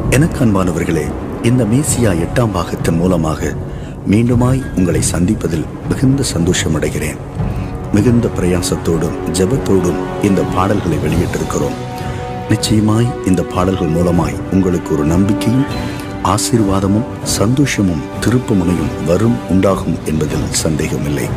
எனக்கு அன்பானவர்களே இந்த மேசியா எட்டாம் பாகத்தின் மூலமாக மீண்டுமாய் உங்களை சந்திப்பதில் மிகுந்த சந்தோஷம் அடைகிறேன் மிகுந்த பிரயாசத்தோடும் ஜெபத்தோடும் இந்த பாடல்களை வெளியிட்டிருக்கிறோம் நிச்சயமாய் இந்த பாடல்கள் மூலமாய் உங்களுக்கு ஒரு நம்பிக்கையும் ஆசீர்வாதமும் சந்தோஷமும் திருப்புமுனையும் வரும் உண்டாகும் என்பதில் சந்தேகமில்லை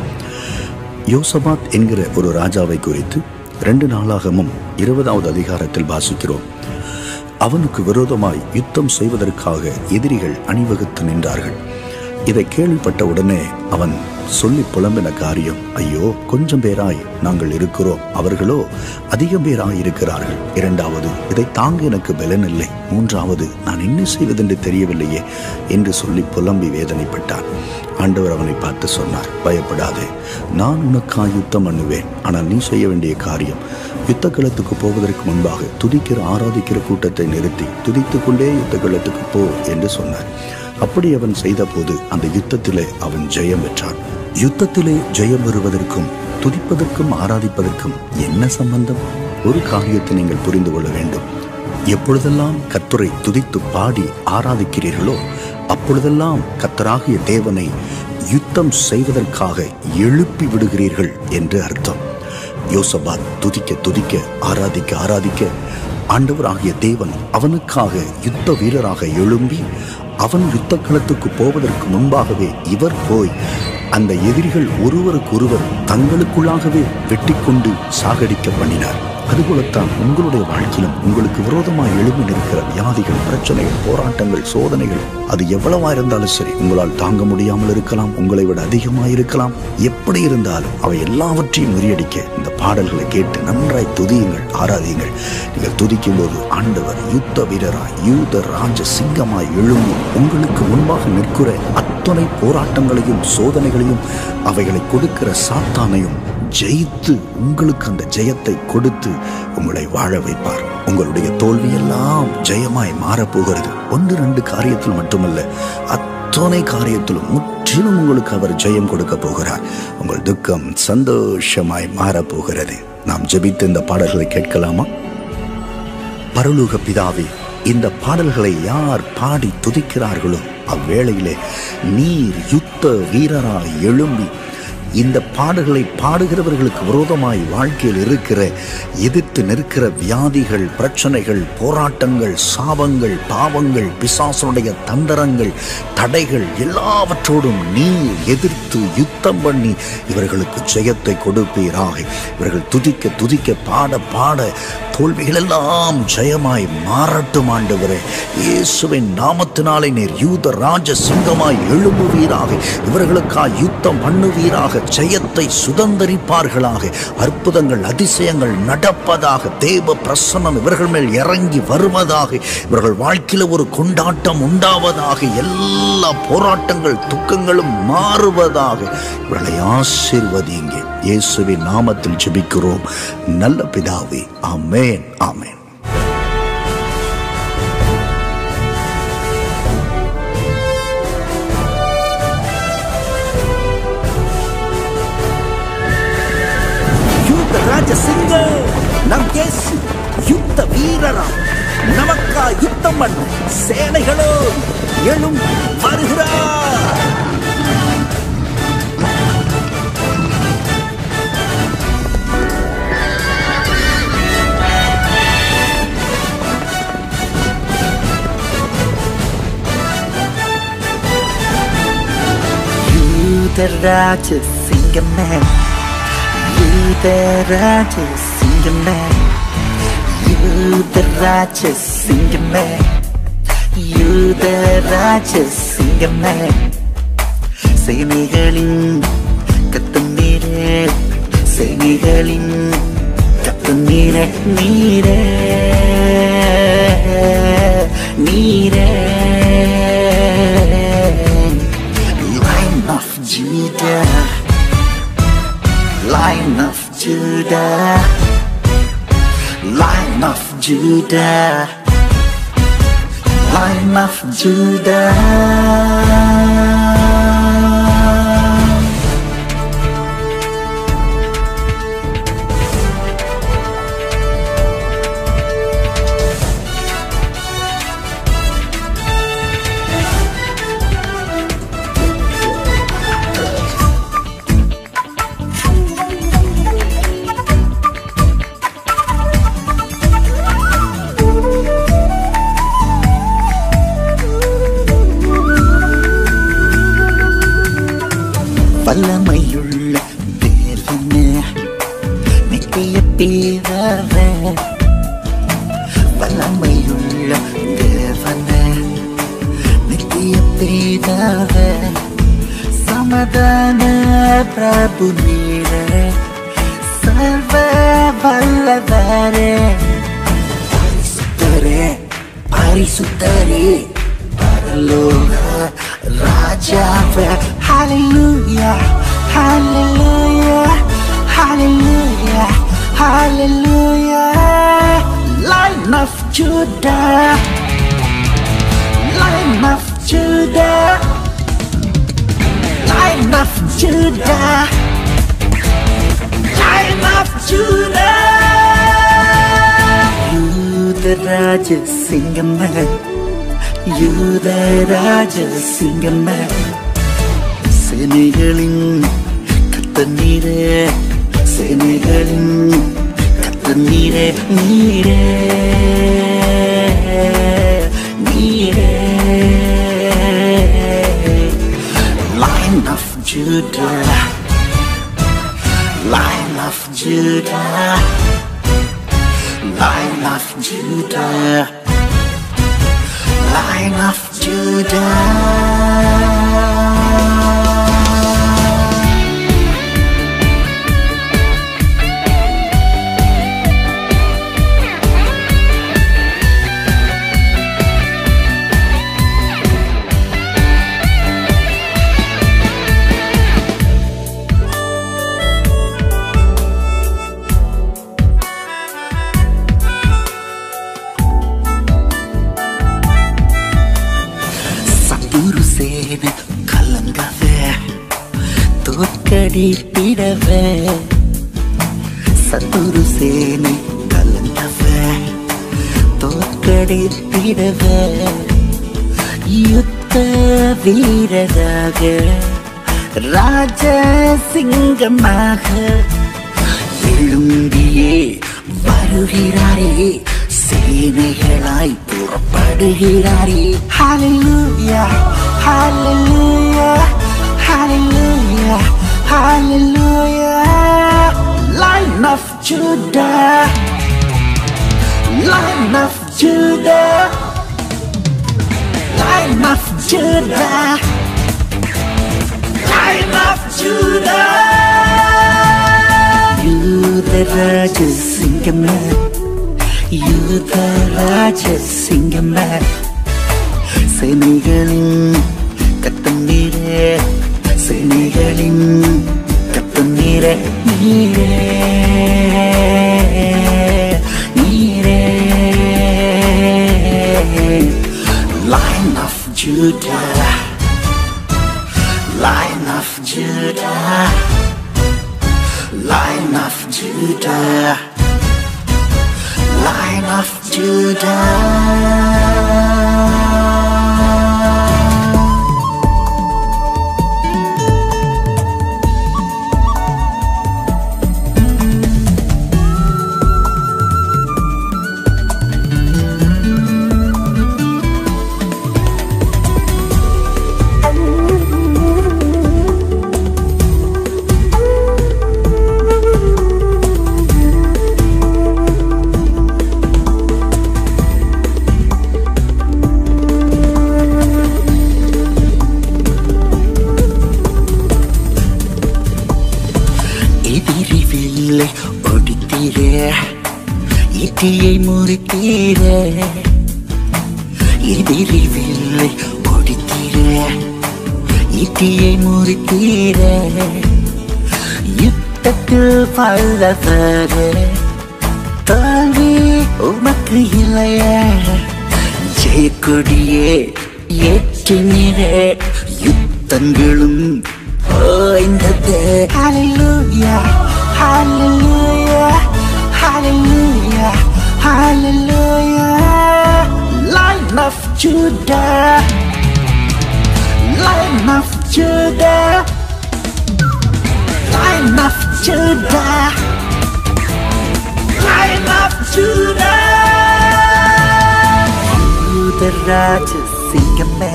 யோசபாத் என்கிற ஒரு ராஜாவை குறித்து ரெண்டு நாளாகமும் இருபதாவது அதிகாரத்தில் வாசிக்கிறோம் அவனுக்கு விரோதமாய் யுத்தம் செய்வதற்காக எதிரிகள் அணிவகுத்து நின்றார்கள் இதை கேள்விப்பட்ட உடனே அவன் சொல்லி புலம்பின காரியம் ஐயோ கொஞ்சம் பேராய் நாங்கள் இருக்கிறோம் அவர்களோ அதிகம் பேராய் இருக்கிறார்கள் இரண்டாவது இதை தாங்க எனக்கு பலன் இல்லை மூன்றாவது நான் என்ன செய்வதென்று தெரியவில்லையே என்று சொல்லி புலம்பி வேதனைப்பட்டான் ஆண்டவர் அவனை பார்த்து சொன்னார் பயப்படாதே நான் உனக்காய் யுத்தம் பண்ணுவேன் ஆனால் நீ செய்ய வேண்டிய காரியம் யுத்த களத்துக்கு போவதற்கு முன்பாக துதிக்கிற ஆராதிக்கிற கூட்டத்தை நிறுத்தி துதித்துக் கொண்டே யுத்த களத்துக்கு போ என்று சொன்னார் அப்படி அவன் செய்தபோது அந்த யுத்தத்திலே அவன் ஜெயம் பெற்றான் யுத்தத்திலே ஜெயம் பெறுவதற்கும் துதிப்பதற்கும் ஆராதிப்பதற்கும் என்ன சம்பந்தம் ஒரு காரியத்தை நீங்கள் புரிந்து கொள்ள வேண்டும் எப்பொழுதெல்லாம் கத்துரை துதித்து பாடி ஆராதிக்கிறீர்களோ அப்பொழுதெல்லாம் கத்தராகிய தேவனை யுத்தம் செய்வதற்காக எழுப்பி விடுகிறீர்கள் என்று அர்த்தம் யோசபாத் துதிக்க துதிக்க ஆராதிக்க ஆராதிக்க ஆண்டவராகிய தேவன் அவனுக்காக யுத்த வீரராக எழும்பி அவன் யுத்த களத்துக்கு போவதற்கு முன்பாகவே இவர் போய் அந்த எதிரிகள் ஒருவருக்கொருவர் தங்களுக்குள்ளாகவே வெட்டி கொண்டு சாகடிக்க பண்ணினார் அதுபோலத்தான் உங்களுடைய வாழ்க்கையிலும் உங்களுக்கு விரோதமாக எழும்பி நிற்கிற வியாதிகள் பிரச்சனைகள் போராட்டங்கள் சோதனைகள் அது எவ்வளவா இருந்தாலும் சரி உங்களால் தாங்க முடியாமல் இருக்கலாம் உங்களை விட அதிகமாக இருக்கலாம் எப்படி இருந்தாலும் அவை எல்லாவற்றையும் முறியடிக்க இந்த பாடல்களை கேட்டு நன்றாய் துதியுங்கள் ஆராதியுங்கள் நீங்கள் துதிக்கும் போது ஆண்டவர் யுத்த வீரராய் யூத ராஜ சிங்கமாய் எழும்பி உங்களுக்கு முன்பாக நிற்கிற அத்தனை போராட்டங்களையும் சோதனைகளையும் அவைகளை கொடுக்கிற சாத்தானையும் ஜெயித்து உங்களுக்கு அந்த ஜெயத்தை கொடுத்து உங்களை வாழ வைப்பார் உங்களுடைய தோல்வியெல்லாம் ஜெயமாய் மாறப்போகிறது ஒன்று ரெண்டு காரியத்தில் மட்டுமல்ல அத்தனை காரியத்திலும் முற்றிலும் உங்களுக்கு அவர் ஜெயம் கொடுக்க போகிறார் உங்கள் துக்கம் சந்தோஷமாய் மாறப்போகிறது நாம் ஜெபித்து இந்த பாடல்களை கேட்கலாமா பரலோக பிதாவே இந்த பாடல்களை யார் பாடி துதிக்கிறார்களோ அவ்வேளையிலே நீர் யுத்த வீரராய் எழும்பி இந்த பாடல்களை பாடுகிறவர்களுக்கு விரோதமாய் வாழ்க்கையில் இருக்கிற எதிர்த்து நிற்கிற வியாதிகள் பிரச்சனைகள் போராட்டங்கள் சாபங்கள் பாவங்கள் பிசாசனுடைய தந்தரங்கள் தடைகள் எல்லாவற்றோடும் நீ எதிர்த்து யுத்தம் பண்ணி இவர்களுக்கு ஜெயத்தை கொடுப்பீராக இவர்கள் துதிக்க துதிக்க பாட பாட தோல்விகள் எல்லாம் ஜெயமாய் மாறட்டும் ஆண்டவரே இயேசுவின் நாமத்தினாலே நீர் யூத ராஜ சிங்கமாய் எழும்புவீராக இவர்களுக்காய் யுத்தம் பண்ணுவீராக ஜெயத்தை சுதந்தரிப்பார்களாக அற்புதங்கள் அதிசயங்கள் நடப்பதாக தேவ பிரசன்னம் இவர்கள் மேல் இறங்கி வருவதாக இவர்கள் வாழ்க்கையில ஒரு கொண்டாட்டம் உண்டாவதாக எல்லா போராட்டங்கள் துக்கங்களும் மாறுவதாக இவர்களை ஆசீர்வதிங்க இயேசுவின் நாமத்தில் ஜெபிக்கிறோம் நல்ல பிதாவே ஆமென் ஆமென் யூத ராஜசிங்க நம் இயேசு யுத்த வீரரா நமக்கா யுத்தம் பண்ண சேனைகளோ எழும் வருகிறார் யூதராஜ சிங்கமே யூதராஜ சிங்கமே யூதராஜ சிங்கமே யூதராஜ சிங்கமே சேனைகளின் கத்தந்தீரே சேனைகளின் கத்தந்தீரே நீரே நீரே Line of Judah, Line of Judah, Line of Judah, Line of Judah. வல்லமையுள்ள தேவன நித்திய பிதாவ சமதான பிரபு நீரே சர்வ வல்லவரே பரிசுத்தரே பரிசுத்தரே பரலோக ராஜாவே ஹalleluya hallelujah hallelujah hallelujah lion of judah lion of judah lion of judah lion of judah யூதராஜ சிங்கமே யூதராஜ சிங்கமே சேனைகளின் கத்த நீரே சேனைகளின் கத்த நீரே நீரே நீரே Lion of Judah Lion of Judah Lion of Judah Lion of Judah சத்துரு சேன கலங்கவே தோற்கடித்திடவே சத்துரு சேனை கலங்கவே தோற்கடித்திடவே யுத்த வீரராக ராஜ சிங்கமாக எழும்பியே வருகிறாரே சேனைகளாய் புறப்படுகிறாரே ஹalleluya hallelujah hallelujah hallelujah lion of judah lion of judah lion of judah lion of judah யூதராஜ சிங்கமே யூதராஜ சிங்கமே சேனைகளின் கத்தந்தீரே சேனைகளின் கத்தந்தீரே நீரே நீரே Lion of Judah Lion of Judah Lion of Judah Lion of Judah எதிரி வில்லை ஒடித்தீரே இட்டியை முறித்தீரே எதிரி வில்லை ஒடித்தீரே இட்டியை முறித்தீரே யுத்தத்தில் பல்லவரே தோல்வி உமக்கு இல்லையே ஜெயக்கொடியே ஏற்றினரே யுத்தங்களும் ஓய்ந்தது Hallelujah, hallelujah, hallelujah, hallelujah. Lion of Judah, Lion of Judah, Lion of Judah, Lion of Judah. யூதராஜ சிங்கமே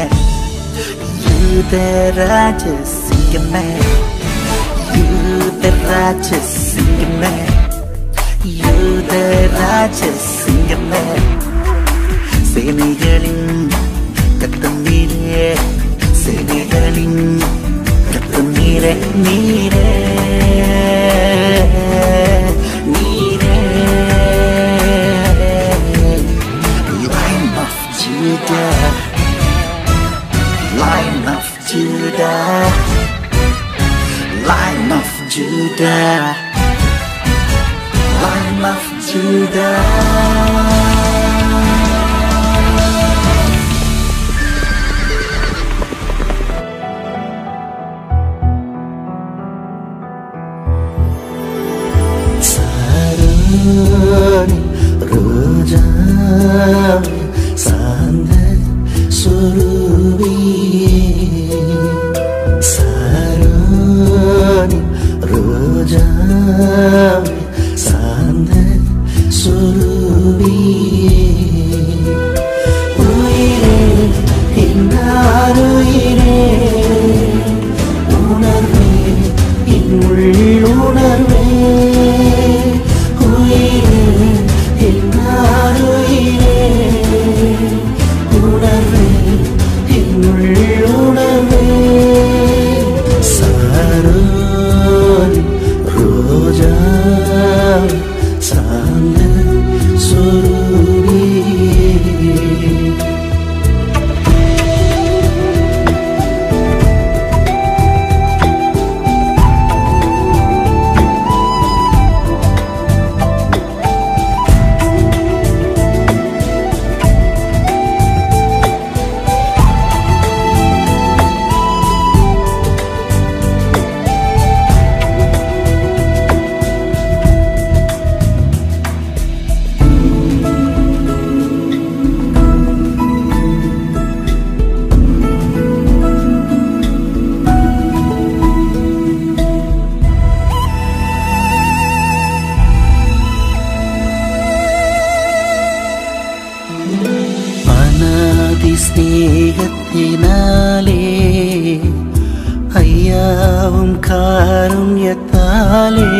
யூதராஜ சிங்கமே யூதராஜ சிங்கமே யூதராஜ சிங்கமே சேனைகளின் கத்தம் நீரே சேனைகளின் கத்தம் நீரே நீரே நீரே Lion of Judah Lion of Judah Lion of Judah Lion of Judah சாரோனி ரோஜா சாந்த சுரூபியே சாரோனி ரோஜா சாந்த சுரூபியே உயிரே இன்னாருயிரே உணர்வே என் உள்ளுணர்வே உயிரே இன்னாருயிரே உணர்வே என் உள்ளுணர்வே சாரோனி ரோஜா சாந்த சுரூபியே அநாதி ஸ்நேகத்தினாலே ஐயாவும் காருண்யத்தாலே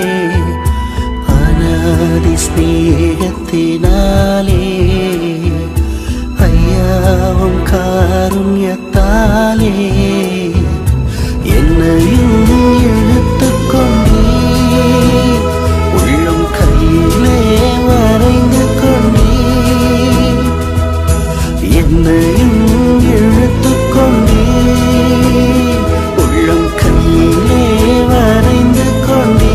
அநாதி ஸ்நேகத்தினாலே ஐயாவும் காருண்யத்தாலே என்னையும் இழுத்துக்கொண்டே உள்ளம் கையிலே வரைந்து கொண்டே என்னையும் இழுத்துக்கொண்டே உள்ளம் கையிலே வரைந்து கொண்டே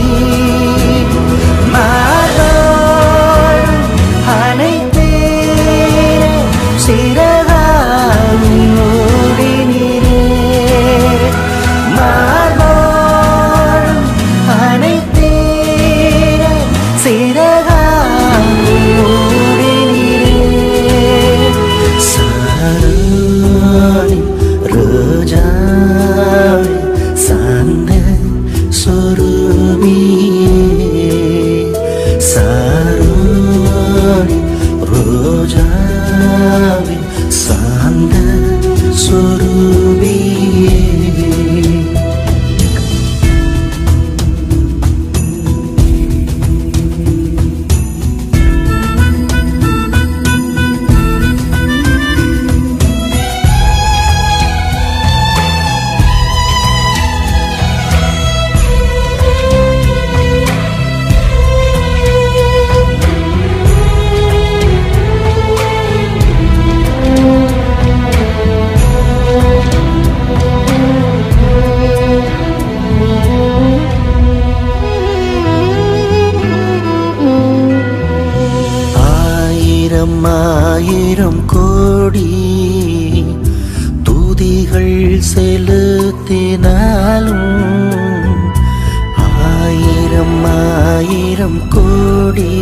மாதோறும் அனைத்தேர சிறகாலும் ஓடினீரே மாதோறும் அனைத்தேர சிறகாலும் ஓடினீரே சாரோனி ரோஜாவே சாந்த சொருபியே சாரோனி ரோஜாவே சாந்த சொருபியே ஆயிரம் ஆயிரம் கோடி துதிகள் செலுத்தினாலும் ஆயிரம் ஆயிரம் கோடி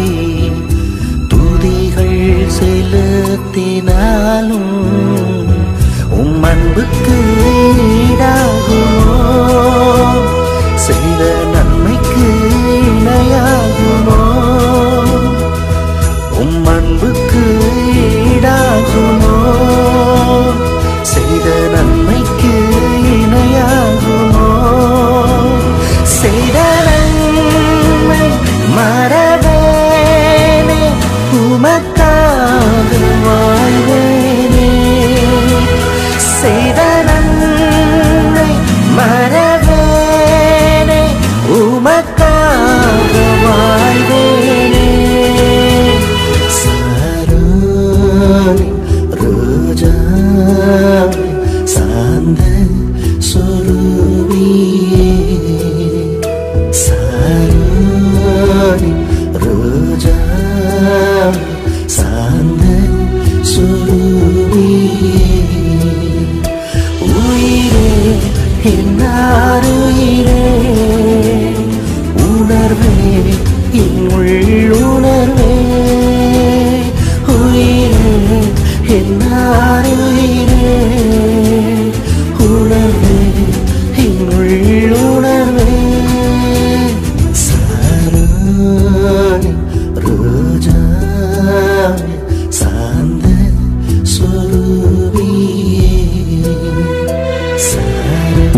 துதிகள் செலுத்தினாலும் உம் அன்புக்கு ஈடாகுமோ செய்த நன்மைக்கு இணையாகுமோ உம் அன்புக்கு ஈடாகுமோ செய்த நன்மைக்கு இணையாகுமோ செய்த நன்மை மறவேனே உமக்காக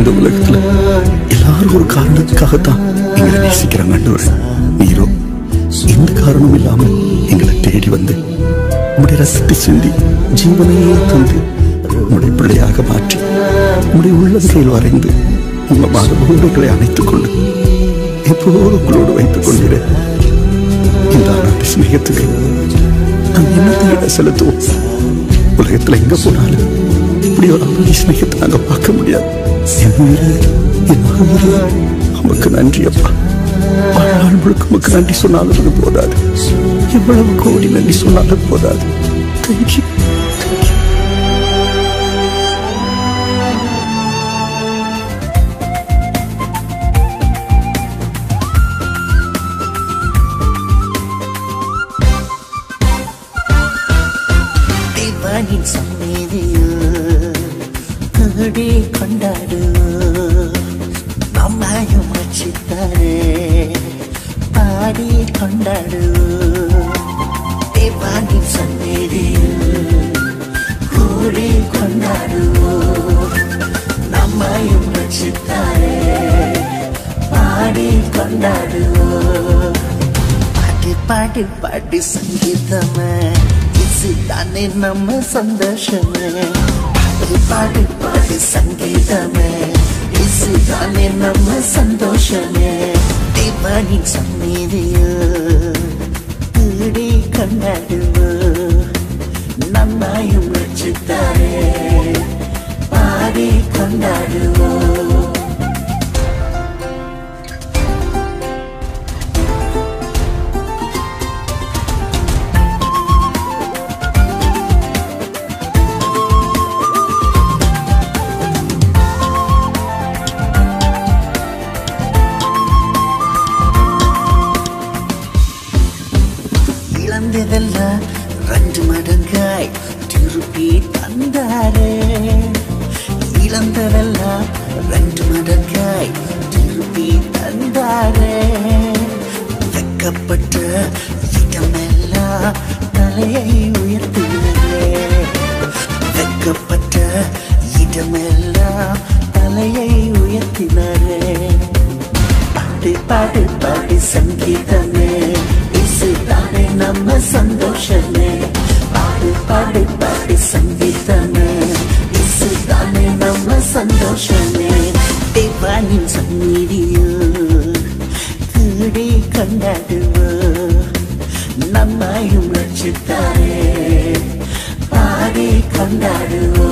இந்த உலகத்துல எல்லாரும் ஒரு காரணத்துக்காகத்தான் எங்களை நேசிக்கிறாங்க ஆண்டவரே. நீரோ எந்த காரணம் இல்லாம எங்களை தேடி வந்து உம்முடைய ரசத்தை சிந்தி ஜீவனையே தந்து உம்முடைய பிள்ளையாக மாற்றி உம்முடைய உள்ளங்கையில் வரைந்து உங்கள் மாதவோடு எங்களை அணைத்துக் கொண்டு எப்போதும் உங்களோடு வைத்துக் கொள்கிறேன் இந்த அநாட்டு சிநேகத்துக்கு நாம் என்னத்தை இட செலுத்துவோம் உலகத்துல எங்க போனாலும் இப்படி ஒரு அநாதி சிநேகத்தை நாங்க பார்க்க முடியாது என் உயிரே, என் மகனே, உமக்கு நன்றி அப்பா வாழ்நாள் முழுக்க உமக்கு நன்றி சொன்னாலும் அது போதாது எவ்வளவு கோடி நன்றி சொன்னாலும் போதாது தேங்க்யூ தேவனின் சந்நிதியில் தேடி கொண்டாடு நம்மையும் ரட்சித்தாரே பாடி கொண்டாடு தேவனின் சந்நிதியில் கூடி கொண்டாடு நம்மையும் ரட்சித்தாரே பாடி கொண்டாடு பாட்டு பாட்டு பாட்டு சங்கீதமே இதுதானே நம்ம சந்தோஷமே பாட்டு பாட்டு பாட்டு சங்கீதமே இதுதானே நம்ம சந்தோஷமே தேவனின் சந்நிதியில் தேடி கொண்டாடுவோ நம்மையும் ரட்சித்தாரே பாடி கொண்டாடுவோம் இழந்ததெல்லாம் ரெண்டு மடங்காய் திருப்பி தந்தாரே இழந்ததெல்லாம் ரெண்டு மடங்காய் திருப்பி தந்தாரே வெக்கப்பட்ட இடமெல்லாம் தலையை உயர்த்தினரே வெக்கப்பட்ட இடமெல்லாம் தலையை உயர்த்தினரே பாடு பாடு பாடு சங்கீதமே இசுதானே நம்ம சந்தோஷமே பாடு பாடு பாடு சங்கீதமே இசுதானே நம்ம சந்தோஷமே தேவானின் சந்நிதியோ கூடி கொண்டாடுவோ நம்மையும் ரட்சித்தாரே பாடி கொண்டாடுவோ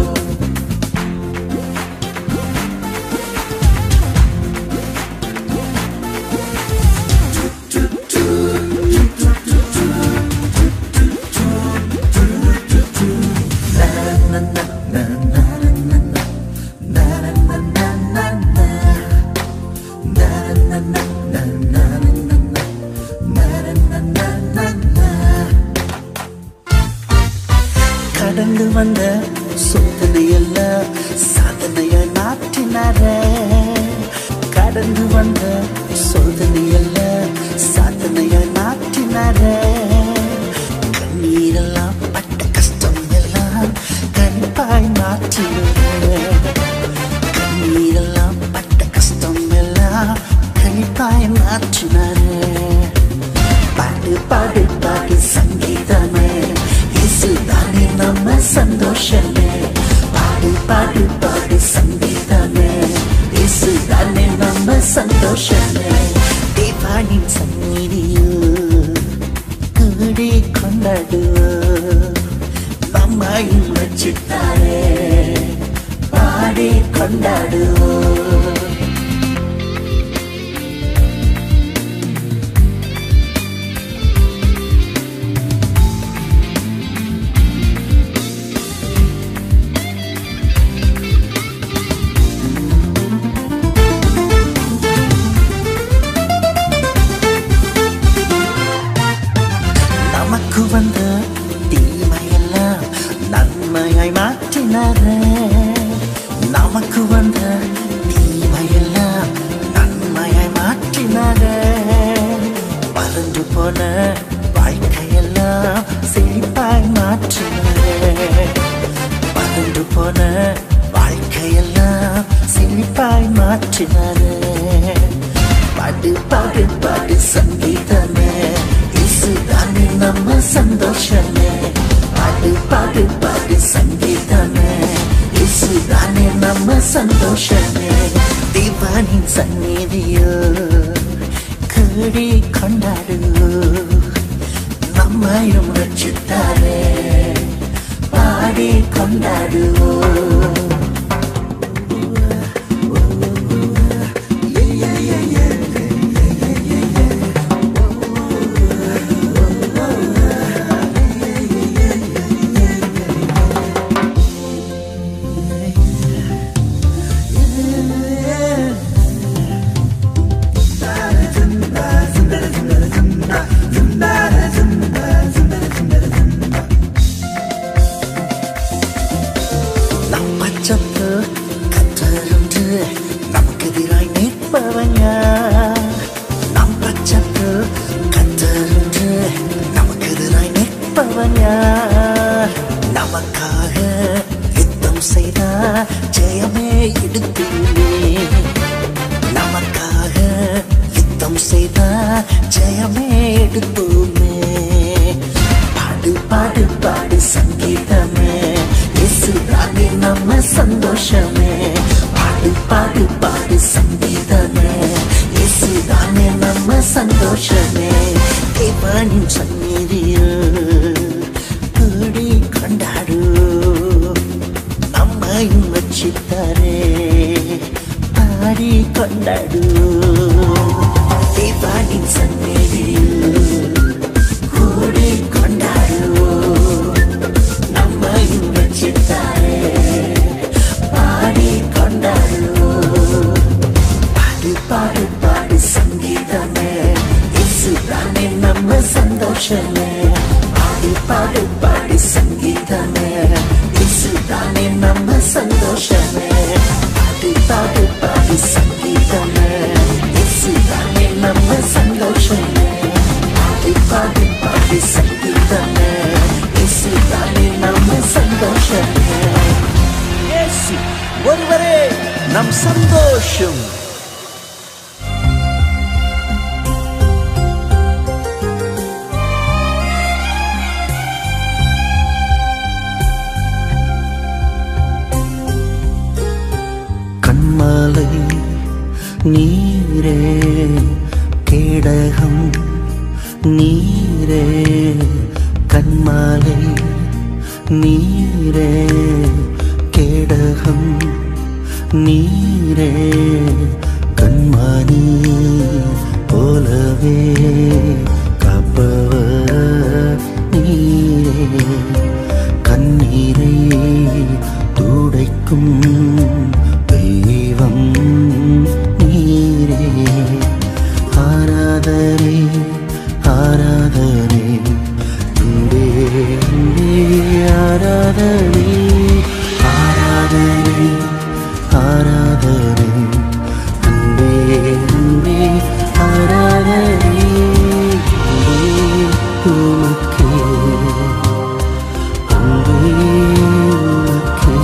கடந்து வந்த சோதனையெல்லாம் சாதனைய நாட்டினாரே கடந்து வந்த சோதனையெல்லாம் சாதனைய நாட்டினாரே கண்ணீரெல்லாம் பட்ட கஷ்டம் எல்லாம் கணிப்பாய் மாற்றினாரே கண்ணீரெல்லாம் பட்ட கஷ்டம் எல்லாம் கணிப்பாய் மாற்றினாரே பாடு பாடு பாடு சங்கீதமே இசுதானே நம்ம சந்தோஷமே பாடு பாடு பாடு சங்கீதமே இசுதானே நம்ம சந்தோஷமே தேவானின் சந்நிதியோ கூடி கொண்டாடுவோ நம்மையும் வச்சுட்டாரே பாடி கொண்டாடுவோ நமக்கு வந்த தீமையெல்லாம் நன்மையாய் மாற்றினாரே நமக்கு வந்த தீமையெல்லாம் நன்மையாய் மாற்றினாரே பறந்து போன வாழ்க்கையெல்லாம் செழிப்பாய் மாற்றினாரே பறந்து போன வாழ்க்கையெல்லாம் செழிப்பாய் சிரிப்பாய் மாற்றினாரே பாடு பாடு பாடு சங்கீதமே இசுதானே நம்ம சந்தோஷமே பாடு பாடு பாடு சங்கீதமே இசுதானே நம்ம சந்தோஷமே தீபானின் சந்நிதியோ கேடி கொண்டாடு நம்மையும் ரட்சித்தாரே பாடி கொண்டாடுவோம் நம் பச்சத்து கத்தருந்து நமக்கு எதிராய் நிற்பவங்க நம் பச்சத்து கத்தருந்து நமக்கு எதிராய் நிற்பவங்க நமக்காக யுத்தம் செய்த ஜெயமே எடுத்தீங்க நமக்காக யுத்தம் செய்த ஜெயமே எடுப்போமே பாடு பாடு பாடு சங்கீதமே இயேசுதானே நம்ம சந்தோஷமே பாடு பாடு பாடு சங்கீதமே இயேசுதானே நம்ம சந்தோஷமே தேவனின் சந்நிதியில் கூடி கொண்டாடு நம்மையும் வச்சித்தாரே பாடி கொண்டாடு தேவனின் சந்நிதியில் கூடி கொண்டாடுவோம் நம்மையும் வச்சித்தாரே பாடி கொண்டாடுவோம் பாடு பாடு பாடு சங்கீதமே இசுதானே நம்ம சந்தோஷமே பாடு பாடு பாடு சங்கீதமே இசுதானே நம்ம சந்தோஷமே பாடு பாடு பாடு சங்கீதமே இசுதானே நம்ம சந்தோஷமே பாடு பாடு பாடு சங்கீதமே இசுதானே நம்ம சந்தோஷமே இயேசு ஒருவரே நம் சந்தோஷம் கண்மாலை நீரே கேடகம் நீரே கண்மாலை நீரே கேடகம் நீரே கண்மணி போலவே காப்பவர் நீரே கண்ணீரை துடைக்கும் தெய்வம் நீரே ஆராதனை ஆராதனை அன்பே, அன்பே, ஆராதனை ஆராதனை ஆராதனை அன்பே அன்பே ஆராதனை அன்பே, உமக்கே அன்பே உமக்கே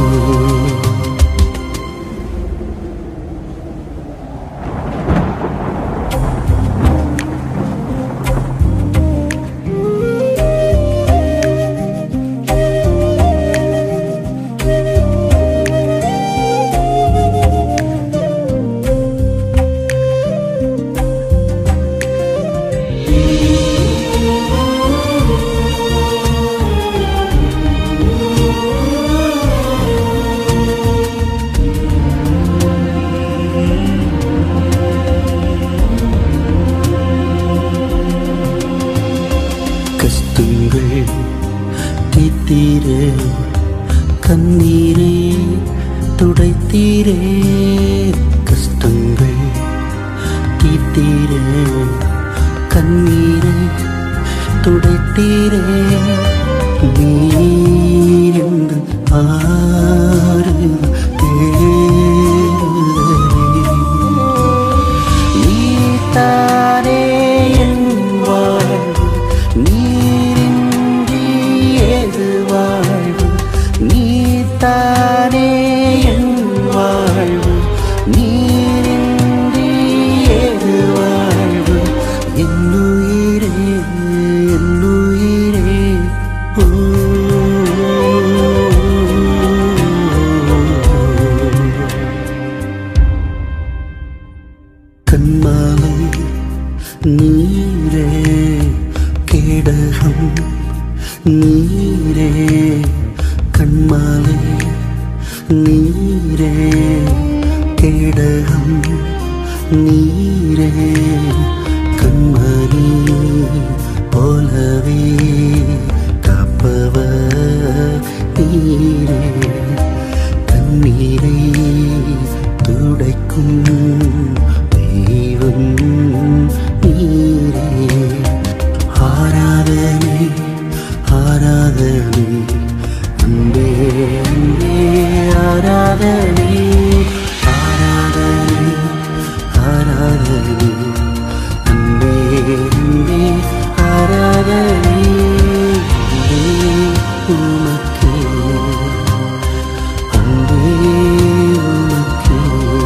கஷ்டங்கள் தீத்தீரே கண்ணீரே துடைத்தீரே கஷ்டங்கள் தீத்தீரே கண்ணீரை துடைத்தீரே நீரிந்து ஆறு தேடுதலே நீத்தானே என் வாழ்வு நீரின்றி ஏது வாழ்வு நீத்தானே என் வாழ்வு உமக்கே அன்பே உமக்கே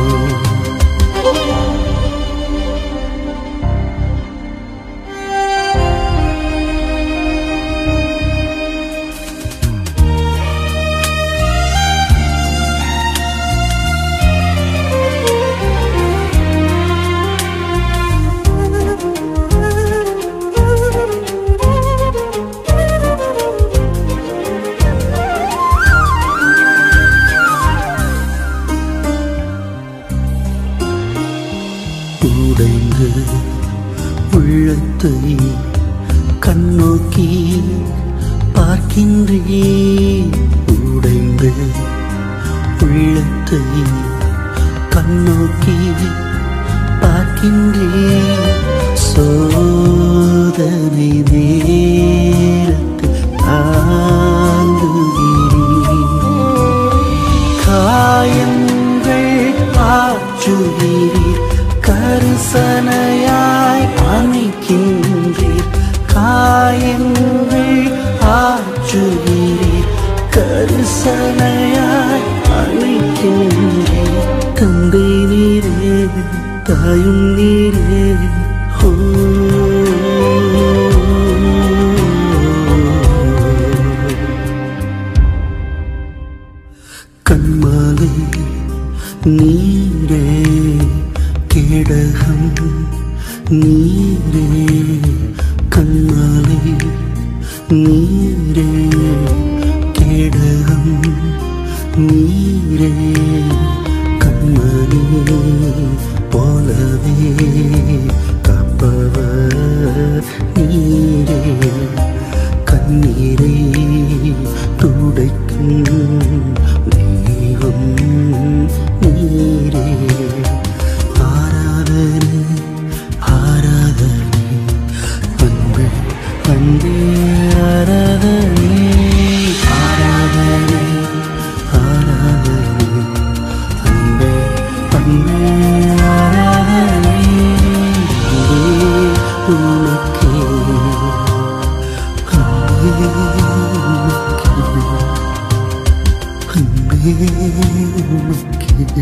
உடைந்த உள்ளத்தை கண்ணோக்கி பார்க்கின்றேன் உடைந்த உள்ளத்தை கண்ணோக்கி பார்க்கின்றேன் சோதனை நேரத்தில் தாங்குகிறேன் காயங்கள் ஆற்றுகிறீர் கருசனையாய் அணைக்கின்றீர் காயங்கள் ஆற்றுகிறீர் கருசனையாய் அணைக்கின்றீர் தந்தை நீரே தாயும் நீரே ஓ கண்மாலை நீரே கேடகம் நீரே கண்மாலை நீரே கேடகம் நீரே கண்மணி போலவே காப்பவர் நீரே கண்ணீரை துடைக்கும் தெய்வம் நீரே ஆராதனை ஆராதனை அன்பு அன்பே ஆராதனை ஆராதனை ஆராதனை அன்பே அன்பே ஆராதனை அன்பே உனக்கே அன்பே உனக்கே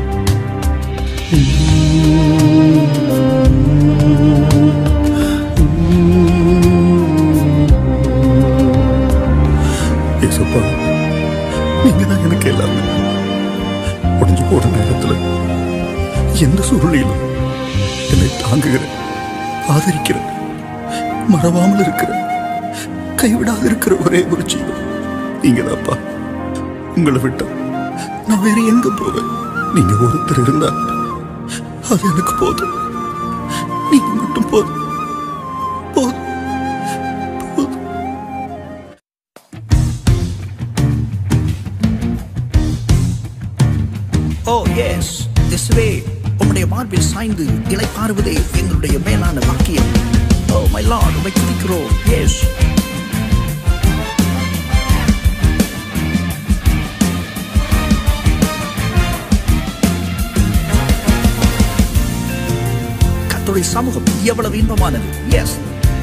ஏசப்பா நீங்க தான் எனக்கு எல்லாமே உடஞ்சு போற நேரத்துல எந்த சூழ்நிலையிலும் என்னை தாங்குகிற ஆதரிக்கிற மறவாமல் இருக்கிற கைவிடாது இருக்கிற ஒரே ஒரு ஜீவன் நீங்க தான்ப்பா உங்களை விட்டா நான் வேற எங்க போவேன் நீங்க ஒருத்தர் இருந்தா அது எனக்கு போதும் நீங்க மட்டும் போதும் போதும் போதும் ஓ எஸ் இயேசுவே உம்முடைய மார்பில் சாய்ந்து இளைப்பாறுவதே எங்களுடைய மேலான பாக்கியம் ஓ மை லார்ட் உம்மை துதிக்கிறோம் எஸ் கர்த்தருடைய சமூகம் எவ்வளவு இன்பமானது எஸ்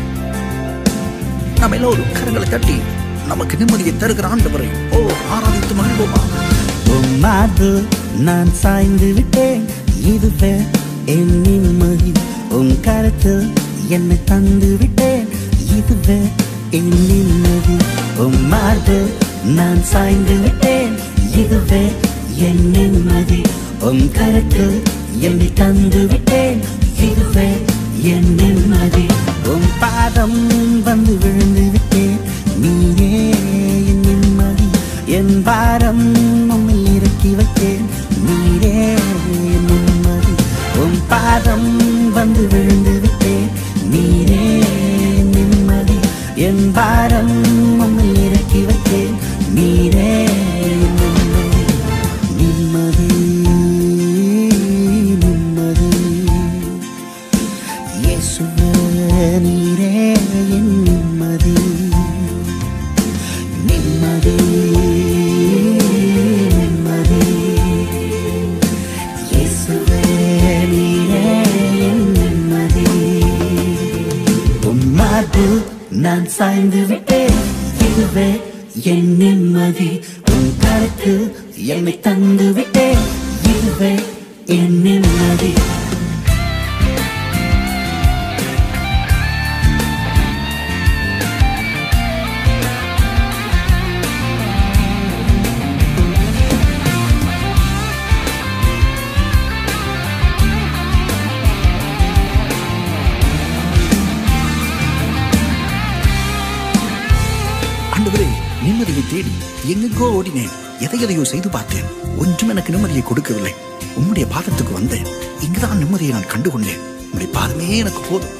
நம்ம எல்லோரும் கரங்களை தட்டி நமக்கு நிம்மதியை தருகிற ஆண்டவரை ஓ ஆராதித்து மகிழ்வோமா உம்மாது நான் சாய்ந்து விட்டேன் இதுவே என் நிம்மதி உன் கருத்தில் என்னை தந்து விட்டேன் இதுவே என் நிம்மதி உம்மாது நான் சாய்ந்து விட்டேன் இதுவே என் நிம்மதி உன் கருத்தில் என்னை தந்து விட்டேன் இதுவே என் நிம்மதி உன் பாதம் வந்து விழுந்து விட்டேன் நீயே என் நிம்மதி என் பாரம் உம்மில் இறக்கி வைத்தேன் நீரே என் நிம்மதி உன் பாதம் வந்து விழுந்து விட்டேன் நீரே என் நிம்மதி என் பாரம் உம்மில் இறக்கி வைத்தேன் நீரே என் நிம்மதி நிம்மதி நிம்மதி இயேசுவே நீரே என் நிம்மதி நிம்மதி நிம்மதி இயேசுவே நீரே என் நிம்மதி உம்மாது நான் சாய்ந்து விட்டேன் இதுவே என் நிம்மதி உன் கருத்து என்னை தந்து விட்டேன் இதுவே என் நிம்மதி ஆண்டவரே நிம்மதியை தேடி எங்கெங்கோ ஓடினேன் எதை எதையோ செய்து பார்த்தேன் ஒன்றும் எனக்கு நிம்மதியை கொடுக்கவில்லை உம்முடைய பாதத்துக்கு வந்தேன் இங்குதான் நிம்மதியை நான் கண்டுகொண்டேன் உம்முடைய பாதமே எனக்கு போதும்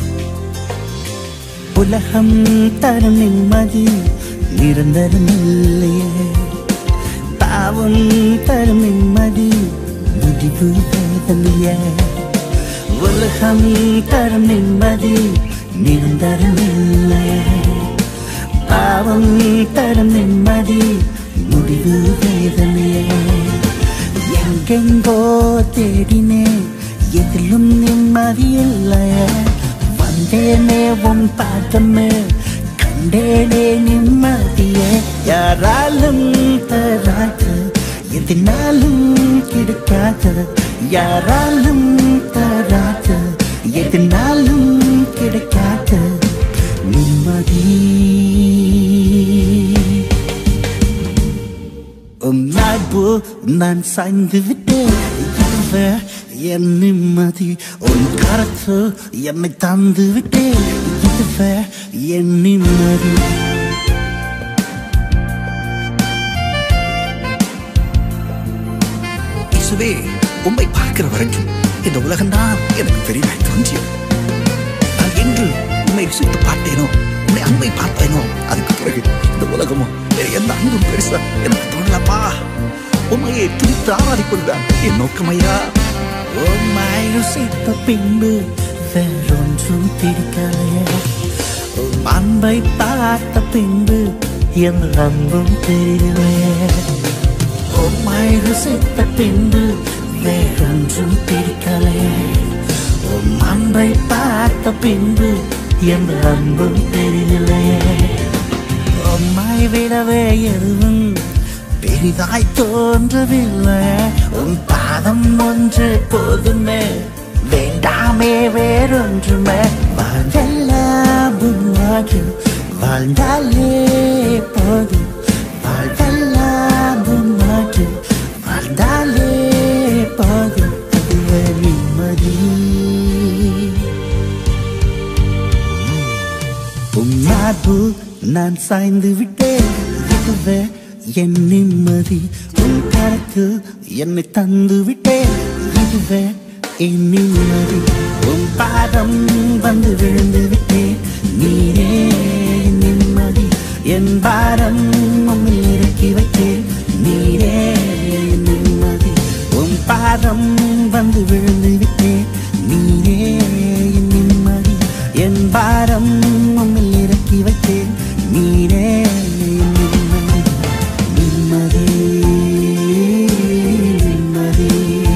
உலகம் தரும் நிம்மதி நிரந்தரம் இல்லையே பாவம் தரும் நிம்மதி முடிவு வேதனையே உலகம் தரும் நிம்மதி நிரந்தரம் இல்லையே பாவம் தரும் நிம்மதி முடிவு வேதனையே எங்கெங்கோ தேடினேன் எதிலும் நிம்மதி இல்லையே வந்தேனே உன் பாதமே கண்டேனே நிம்மதியே யாராலும் தராது எதினாலும் கிடைக்காது யாராலும் தராது எதினாலும் கிடைக்காது நிம்மதி உன் நாய்பு நான் சாய்ந்து விட்டேன் இதுவே என் நிம்மதி உன் கரத்து என்னை தந்து விட்டேன் இதுவே என் நிம்மதி இயேசுவே உம்மை பார்க்கிற வரைக்கும் இந்த உலகம்தான் எனக்கு பெரிதாய் தோன்றியது நான் என்று உம்மை ருசித்து பார்த்தேனோ உம்மை அன்பை பார்த்தேனோ அதுக்கு பிறகு இந்த உலகமோ வேற எந்த அன்பும் பெருசா எனக்கு தோணலப்பா உண்மையை துடித்து ஆராதிப்பதுதான் என் நோக்கமையா உம்மை ருசித்த பின்பு வேறொன்றும் பிடிக்கலையே உம் அன்பை பார்த்த பின்பு என் அன்பும் தெரியலையே உம்மை ருசித்த பின்பு வேறொன்றும் பிடிக்கலையே உம் அன்பை பார்த்த பின்பு என் அன்பும் தெரியலையே உம்மை விடவே எதுவும் பெரிதாய் தோன்றவில்லை உன் பாதம் ஒன்று போதுமே வேண்டாமே வேறொன்றுமே வாழ்வெல்லாம் உன்வாக்கு வாழ்ந்தாலே போதும் வாழ்வெல்லாம் உன்வாக்கு வாழ்ந்தாலே போதும் அதுவே நிம்மதி உன்னார்பு நான் சாய்ந்து விட்டேன் இதுவே என் நிம்மதி உன் கரத்து என்னை தந்து விட்டேன் இதுவே என் நிம்மதி உன் பாதம் வந்து விழுந்து விட்டேன் நீரே என் நிம்மதி என் பாரம் உம்மில் இறக்கி வைத்தேன் நீரே என் நிம்மதி உன் பாதம் வந்து விழுந்து விட்டேன் நீரே என் நிம்மதி என் பாரம் உம்மில் இறக்கி வைத்தேன் நீரே என் நிம்மதி நிம்மதி நிம்மதி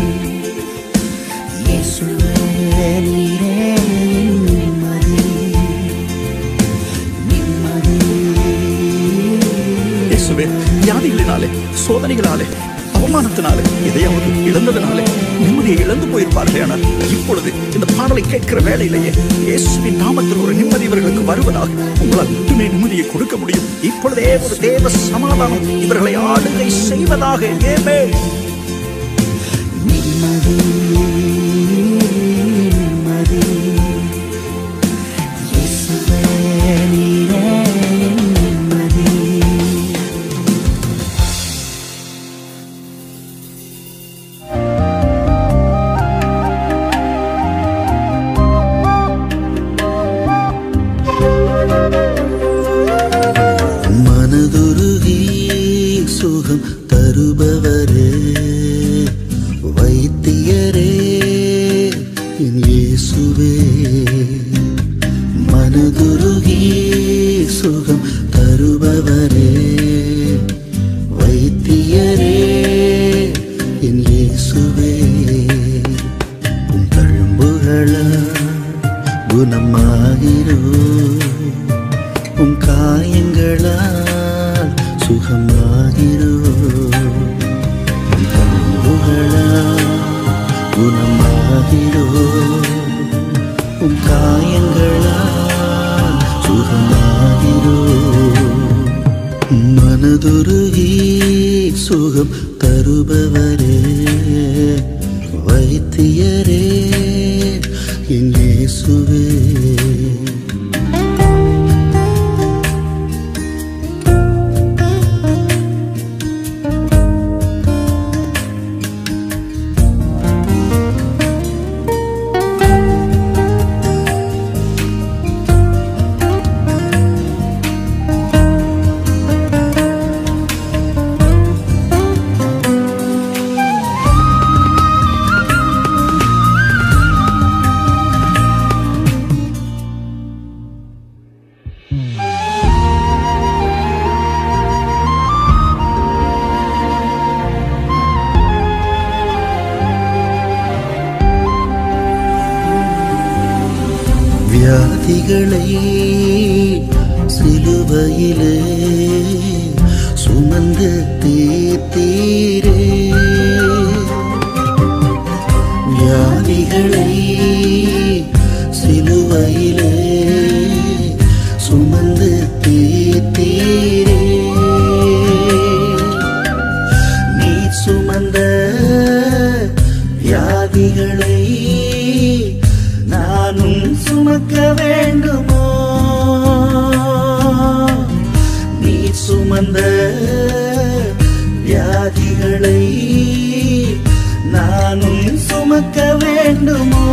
இயேசுவே நீரே என் நிம்மதி நிம்மதி இயேசுவே வியாதிகளினாலே சோதனைகளாலே அவமானத்தினாலே எதையாவது இழந்ததினாலே நிம்மதியை இழந்து போயிருப்பார்கள் ஆனால் இப்பொழுது இந்த பாடலை கேட்கிற வேளையிலேயே இயேசுவின் நாமத்தில் ஒரு நிம்மதி இவர்களுக்கு வருவதாக உங்களால் மட்டுமே நிம்மதியை கொடுக்க முடியும் இப்பொழுதே ஒரு தேவ சமாதானம் இவர்களை ஆளுகை செய்வதாக ஏமே நிம்மதி நிம்மதி இயேசுவே நீரே என் நிம்மதி மனதுருகி சுகம் தருபவரே வைத்தியரே என் இயேசுவே மனதுருகி சுகம் தருபவரே வைத்தியரே என் இயேசுவே உன் தழும்புகளா குணமாகிறோ உன் காயங்களால் சுக சுகமாகிறோம் கண்புகளா குணமாகிறோம் உன் காயங்களா சுகமாகிறோம் மனதுருகி சுகம் தருபவரே வைத்தியரே என் இயேசுவே வியாதிகளை சிலுவையிலே சுமந்து தீர்த்தீரே வியாதிகளை சிலுவையிலே சுமந்து தீர்த்தீரே நீ சுமந்த வியாதிகளை நானும் சுமக்க வேண்டுமோ நீ சுமந்த வியாதிகளை நானும் சுமக்க வேண்டுமோ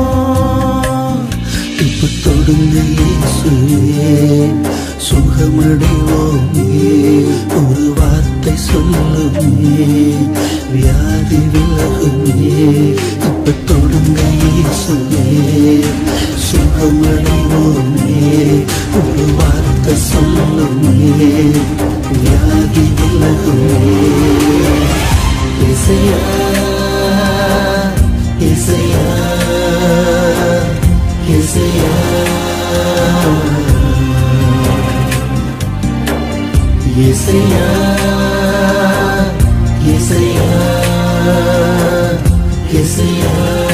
இப்ப தொடுங்க இயேசுவே சுகமடைவோமே ஒரு வார்த்தை சொல்லுமே வியாதி விலகுமே இப்ப தொடுங்க இயேசுவே சுகமடைவோமே ஒரு வார்த்தை சொல்லுமே வியாதி விலகுமே இசையா இசையா இசையா இசையா இசையா இசையா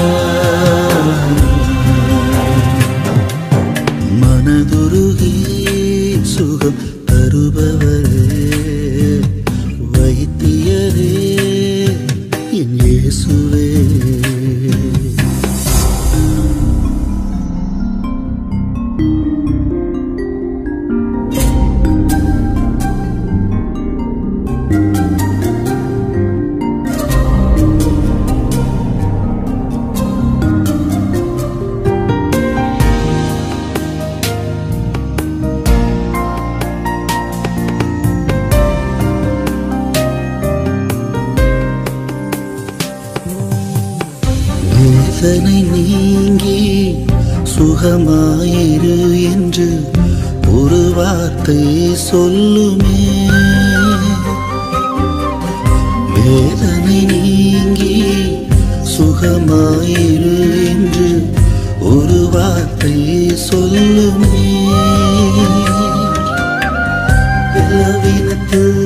மனதுருகி சுகம் தருபவரே வைத்தியரே என் இயேசுவே வேதனை நீங்கி சுகமாயிரு என்று ஒரு வார்த்தை சொல்லுமே வேதனை நீங்கி சுகமாயிரு என்று ஒரு வார்த்தை சொல்லுமே பலவீனத்தில்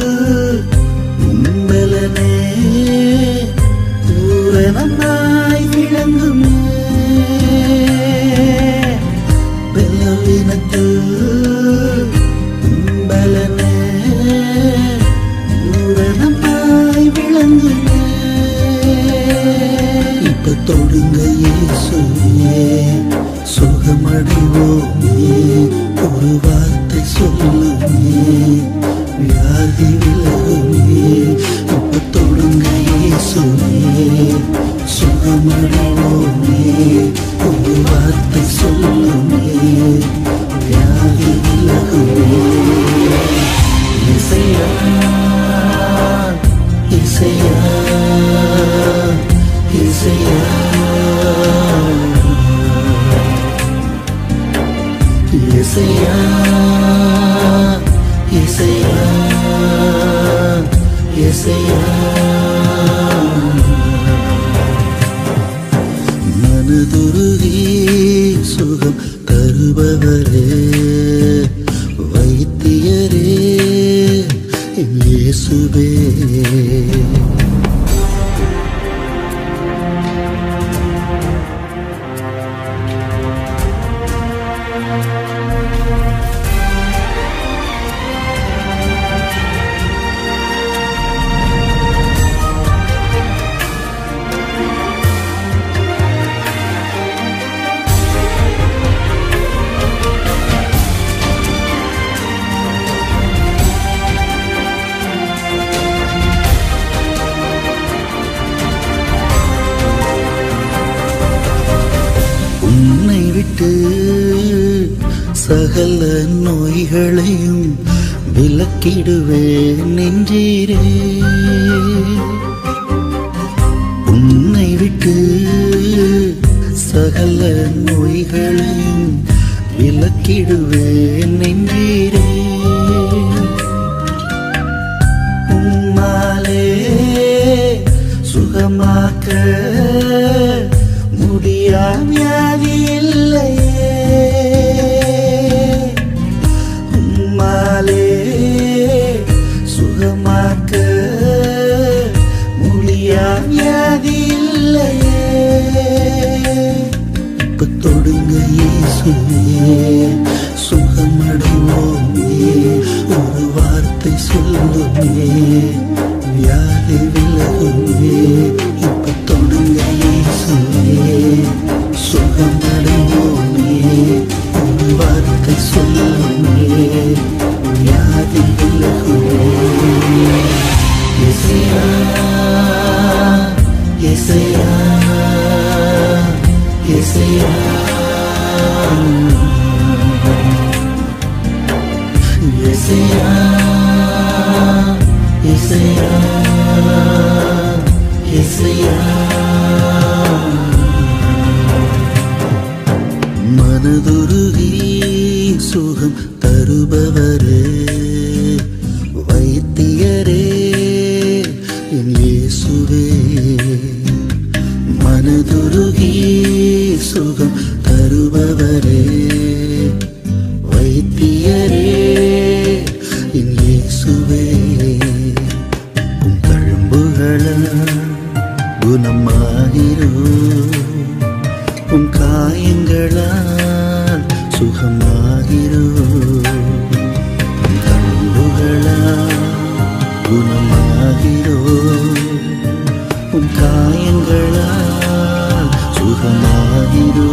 உம்பலனே பூரணமாய் விளங்குமே பலவீனத்தில் உம்பலனே பூரணமாய் விளங்குமே இப்ப தொடுங்க இயேசுவே சுகமடைவோமே ஒரு வார்த்தை சொல்லுமே வியாதி விலகுமே இப்ப தொடுங்க இயேசுவே சுகமடைவோமே ஒரு வார்த்தை சொல்லுமே வியாதி விலகுமே இசையா இசையா இசையா இசையா இசையா இசையா மனதுருகி சுகம் தருபவரே வைத்தியரே என் இயேசுவே உன்னை விட்டு சகல நோய்களையும் விலக்கிடுவேன் நெஞ்சீரே உன்னை விட்டு சகல நோய்களையும் விலக்கிடுவேன் நெஞ்சீரே உம்மாலே சுகமாக்க முடியா வியாதி இல்லையே உம்மாலே சுகமாக்க முடியா வியாதி இல்லையே இப்ப தொடுங்க இயேசுவே சுகமடைவோமே ஒரு வார்த்தை சொல்லுமே வியாதி விலகுமே இப்ப தொடுங்க இயேசுவே சுகமடைவோமே ஒரு வார்த்தை சொல்லுமே வியாதி விலகுமே இசையா இசையா இசையா இசையா இசையா இசையா மனதுருகி சுகம் தருபவரே வைத்தியரே என் இயேசுவே மனதுருகி சுகம் தருபவரே வைத்தியரே என் இயேசுவே உம் தழும்புகளால் குணமாகிறோ உம் காயங்களால் சுகமாகிறோ உம் தழும்புகளால் குணமாகிறோ உம் காயங்களால் சுகமாகிறோ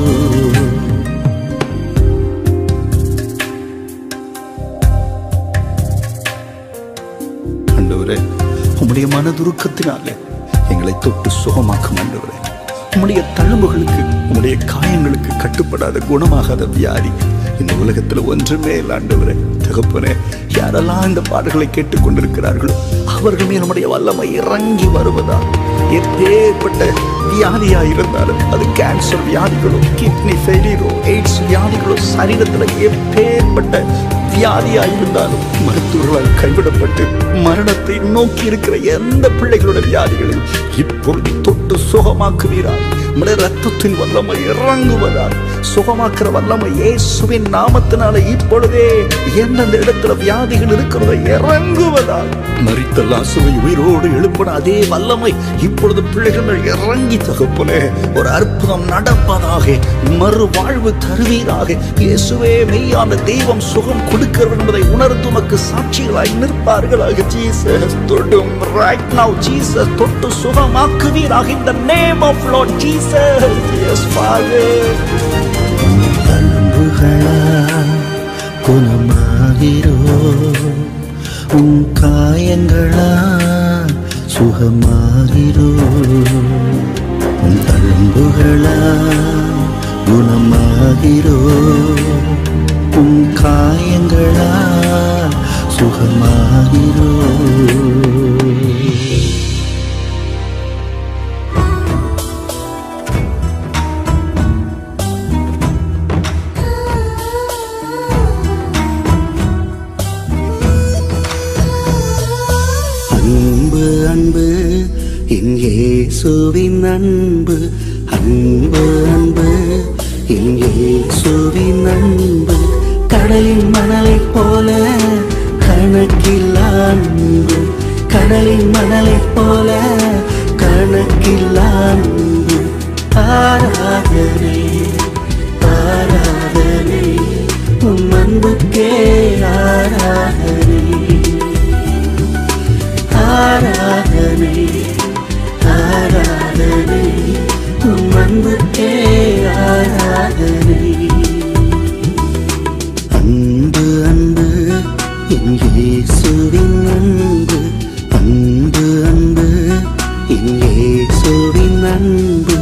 ஆண்டவரே உம்முடைய மனதுருக்கத்தினாலே எங்களை தொட்டு சுகமாக்கும் ஆண்டவரே உம்முடைய தழும்புகளுக்கு உம்முடைய காயங்களுக்கு கட்டுப்படாத குணமாகாத வியாதி இந்த உலகத்துல ஒன்றுமே இல்லை ஆண்டவரே தகப்பனே யாரெல்லாம் இந்த பாடல்களை கேட்டுக்கொண்டிருக்கிறார்களோ அவர்கள் மேல் நம்முடைய வல்லமை இறங்கி வருவதா எப்பேற்பட்ட வியாதியா இருந்தாலும் அது கேன்சர் வியாதிகளோ கிட்னி ஃபெயிலியரோ எய்ட்ஸ் வியாதிகளோ சரீரத்துல எப்பேற்பட்ட வியாதியா இருந்தாலும் மருத்துவர்களால் கைவிடப்பட்டு மரணத்தை நோக்கி இருக்கிற எந்த பிள்ளைகளோட வியாதிகளையும் இப்பொழுது தொட்டு சுகமாக்குவீரா உம்முடைய ரத்தத்தின் வல்லமை இறங்குவதால் சுகமாக்குற வல்லமை இயேசுவின் நாமத்தினால இப்பொழுதே எந்தெந்த இடத்துல வியாதிகள் இருக்கிறதோ இறங்குவதால் மரித்த லாசுவை உயிரோடு எழுப்பின அதே வல்லமை இப்பொழுது பிள்ளைகள் மேல் இறங்கி தகப்பனே ஒரு அற்புதம் நடப்பதாக மறு வாழ்வு தருவீராக இயேசுவே மெய்யான தெய்வம் சுகம் கொடுக்கிறது என்பதை உணர்ந்து உமக்கு சாட்சிகளாய் நிற்பார்களாக ஜீசஸ் தொடும் ரைட் நவ் ஜீசஸ் தொட்டு சுகமாக்குவீராக இந்த name of Lord Jesus yes father தழும்புகளா குணமாகிறோ உன் காயங்களா சுகமாகிறோ உன் தழும்புகளா குணமாகிறோ உன் காயங்களா சுகமாகிறோ அன்பு அன்பு என் இயேசுவின் அன்பு அன்பு அன்பு என் இயேசுவின் அன்பு கடலின் மணலைப் போல கணக்கில் அன்பு கடலின் மணலைப் போல கணக்கில்லா அன்பு ஆராதனை ஆராதனை உம் அன்புக்கே ஆராதனை ஆராதனை ஆராதனை உம் அன்புக்கே ஆராதனை அன்பு அன்பு என் இயேசுவின் அன்பு அன்பு அன்பு என் இயேசுவின் அன்பு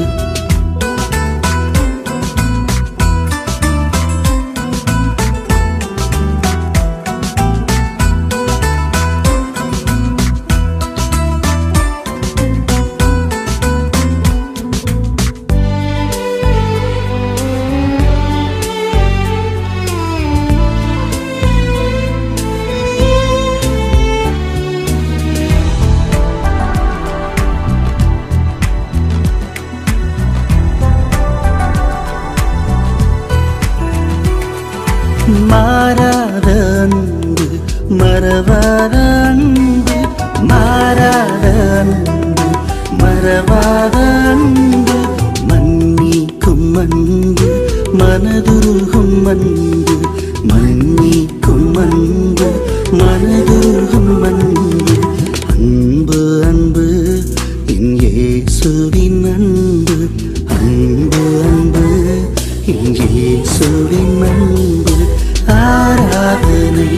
மாறாத அன்பு மறவாத அன்பு மாறாத அன்பு மறவாத அன்பு மன்னிக்கும் அன்பு மனதுருகும் அன்பு மன்னிக்கும் அன்பு மனதுருகும் அன்பு அன்பு அன்பு என் இயேசுவின் அன்பு அன்பு அன்பு என் இயேசுவின் அன்பு ஆராதனை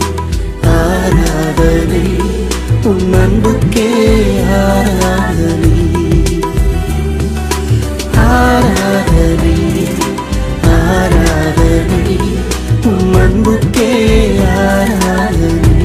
ஆராதனை உன் அன்புக்கே ஆராதனை ஆராதனை ஆராதனை உன் அன்புக்கே ஆராதனை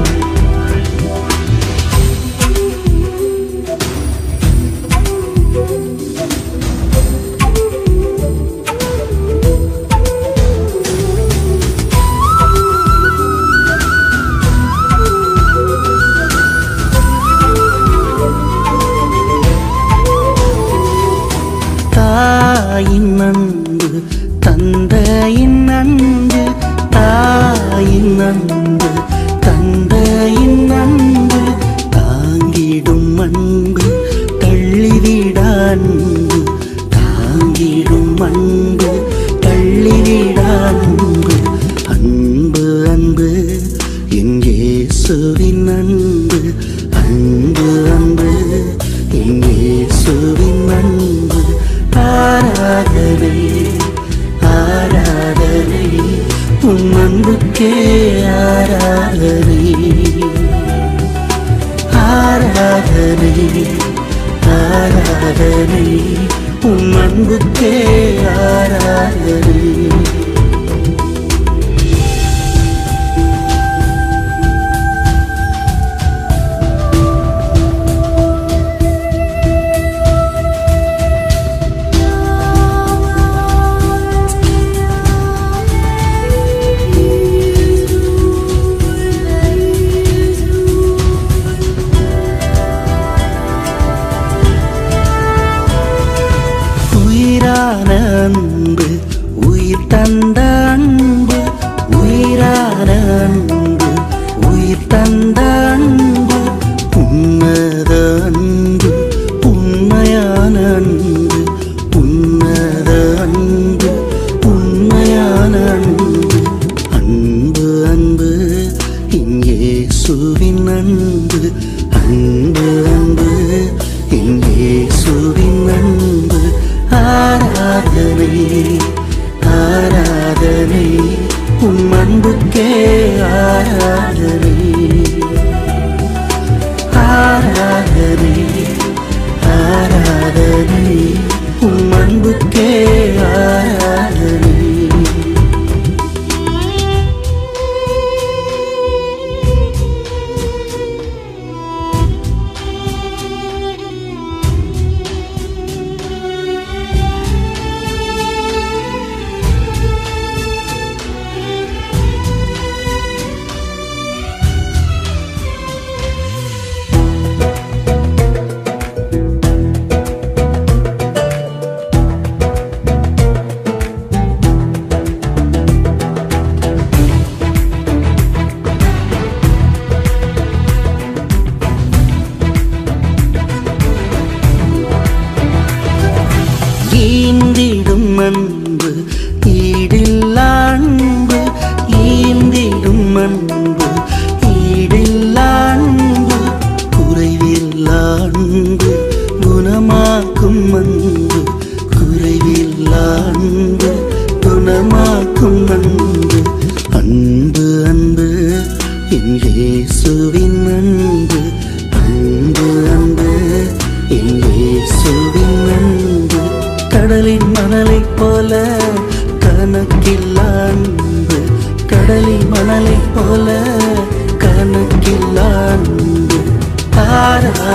தாயின் அன்பு தந்தையின் அன்பு தாயின் அன்பு தந்தையின் அன்பு தாங்கிடும் அன்பு தள்ளிவிட அன்பு தாங்கிடும் அன்பு தள்ளிவிட அன்பு அன்பு அன்பு என் இயேசுவின் அன்பு அன்பு அன்பு என் இயேசுவின் அன்பு ஆராதனை ஆராதனை உன் அன்புக்கே ஆராதனை ஆராதனை ஆராதனை உன் அன்புக்கே ஆராதனை உயிரான அன்பு உயிர் தந்த அன்பு உயிரான அன்பு உயிர் தந்த அன்பு உன்னத அன்பு உண்மையான அன்பு உன்னத அன்பு உண்மையான அன்பு அன்பு அன்பு என் இயேசுவின் அன்பு அன்பு அன்பு என் இயேசுவின் அன்பு ஆராதனை ஆராதனை உன் அன்புக்கே ஆராதனை ஆராதனை ஆராதனை உன் அன்புக்கே ஆராதனை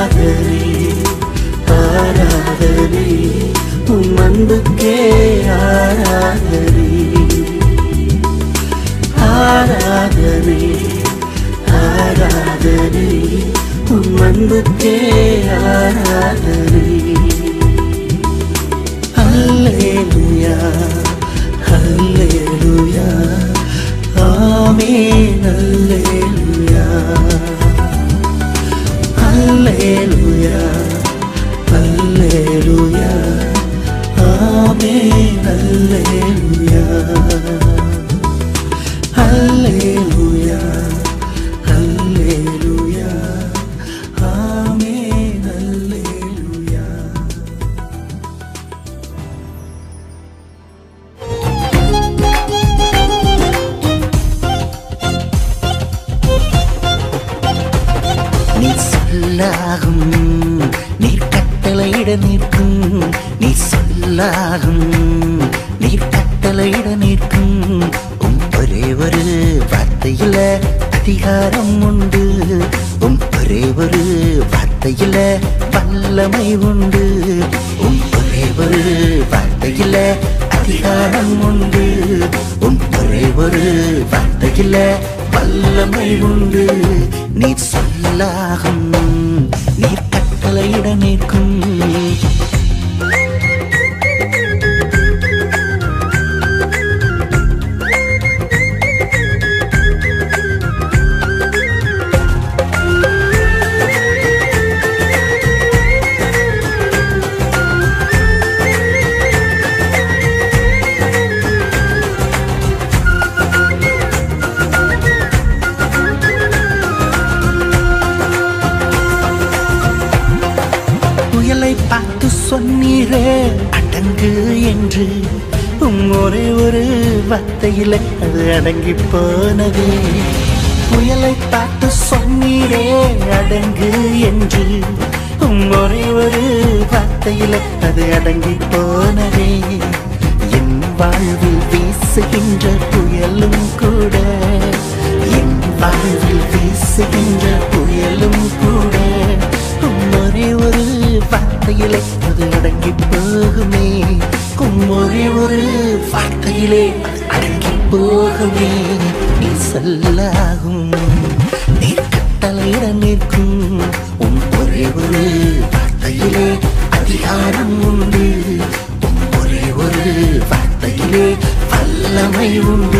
ஆராதனை ஆராதனை உம் அன்புக்கே ஆராதனை ஆராதனை ஆராதனை உம் அன்புக்கே ஆராதனை அல்லேலூயா அல்லேலூயா ஆமென் அல்லேலூயா அல்லேலூயா அல்லேலூயா ஆமென் அல்லேலூயா அல்லேலூயா அல்லேலூயா ஆமென் அல்லேலூயா நீ சொல்லாகும் நீர் கட்டளையிட நிற்கும் நீ சொல்லாகும் நீர் கட்டளையிட நிற்கும் உம் ஒரே ஒரு வார்த்தையில அதிகாரம் உண்டு உம் ஒரே ஒரு வார்த்தையில வல்லமை உண்டு உம் ஒரே ஒரு வார்த்தையில அதிகாரம் உண்டு உம் ஒரே ஒரு வார்த்தையில வல்லமை உண்டு நீர் சொல்லாகும் நீர் கட்டளையிட நிற்கும் புயலை பார்த்து சொன்னீரே அடங்கு என்று உம் ஒரே ஒரு வார்த்தையில அது அடங்கி போனது புயலை பார்த்து சொன்னீரே அடங்கு என்று உம் ஒரே ஒரு வார்த்தையில அது அடங்கி போனதே என் வாழ்வில் வீசுகின்ற புயலும் கூட என் வாழ்வில் வீசுகின்ற புயலும் கூட உம் ஒரே ஒரு வார்த்தையிலே அது அடங்கி போகுமே உம் ஒரே ஒரு வார்த்தையிலே அது அடங்கி போகுமே நீ சொல்லாகும் நீர் கட்டளையிட நிற்கும் உம் ஒரே ஒரு வார்த்தையிலே அதிகாரம் உண்டு உம் ஒரே ஒரு வார்த்தையிலே வல்லமை உண்டு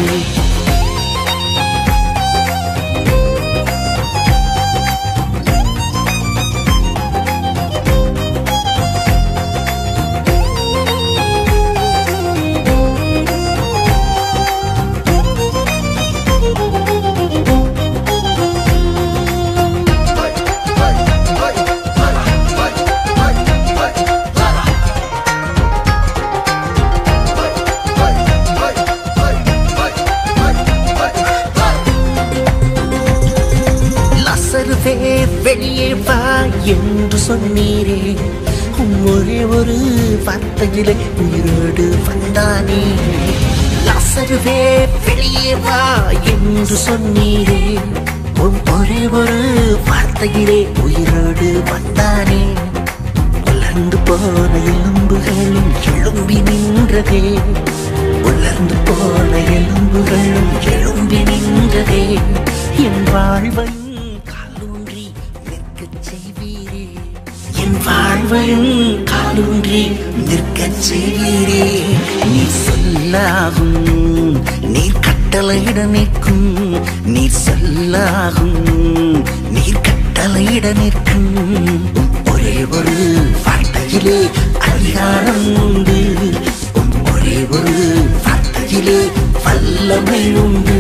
லசருவே வெளியே வா என்று சொன்னீரே உம் ஒரே ஒரு வார்த்தையிலே உயிரோடு வந்தானே லசருவே வெளியே வா என்று சொன்னீரே உம் ஒரே ஒரு வார்த்தையிலே உயிரோடு வந்தானே உலர்ந்து போன எலும்புகளும் எழும்பி நின்றதே உலர்ந்து போன எலும்புகளும் எழும்பி நின்றதே என் வாழ்வையும் காலூன்றி நிற்கச் செய்வீரே என் வாழ்வையும் காலூன்றி நிற்கச் செய்வீரே நீ சொல்லாகும் நீர் கட்டளையிட நிற்கும் நீர் சொல்லாகும் நீர் கட்டளையிட நிற்கும் ஒரே ஒரு வார்த்தையிலே அதிகாரம் உண்டு உம் ஒரே ஒரு வார்த்தையிலே வல்லமை உண்டு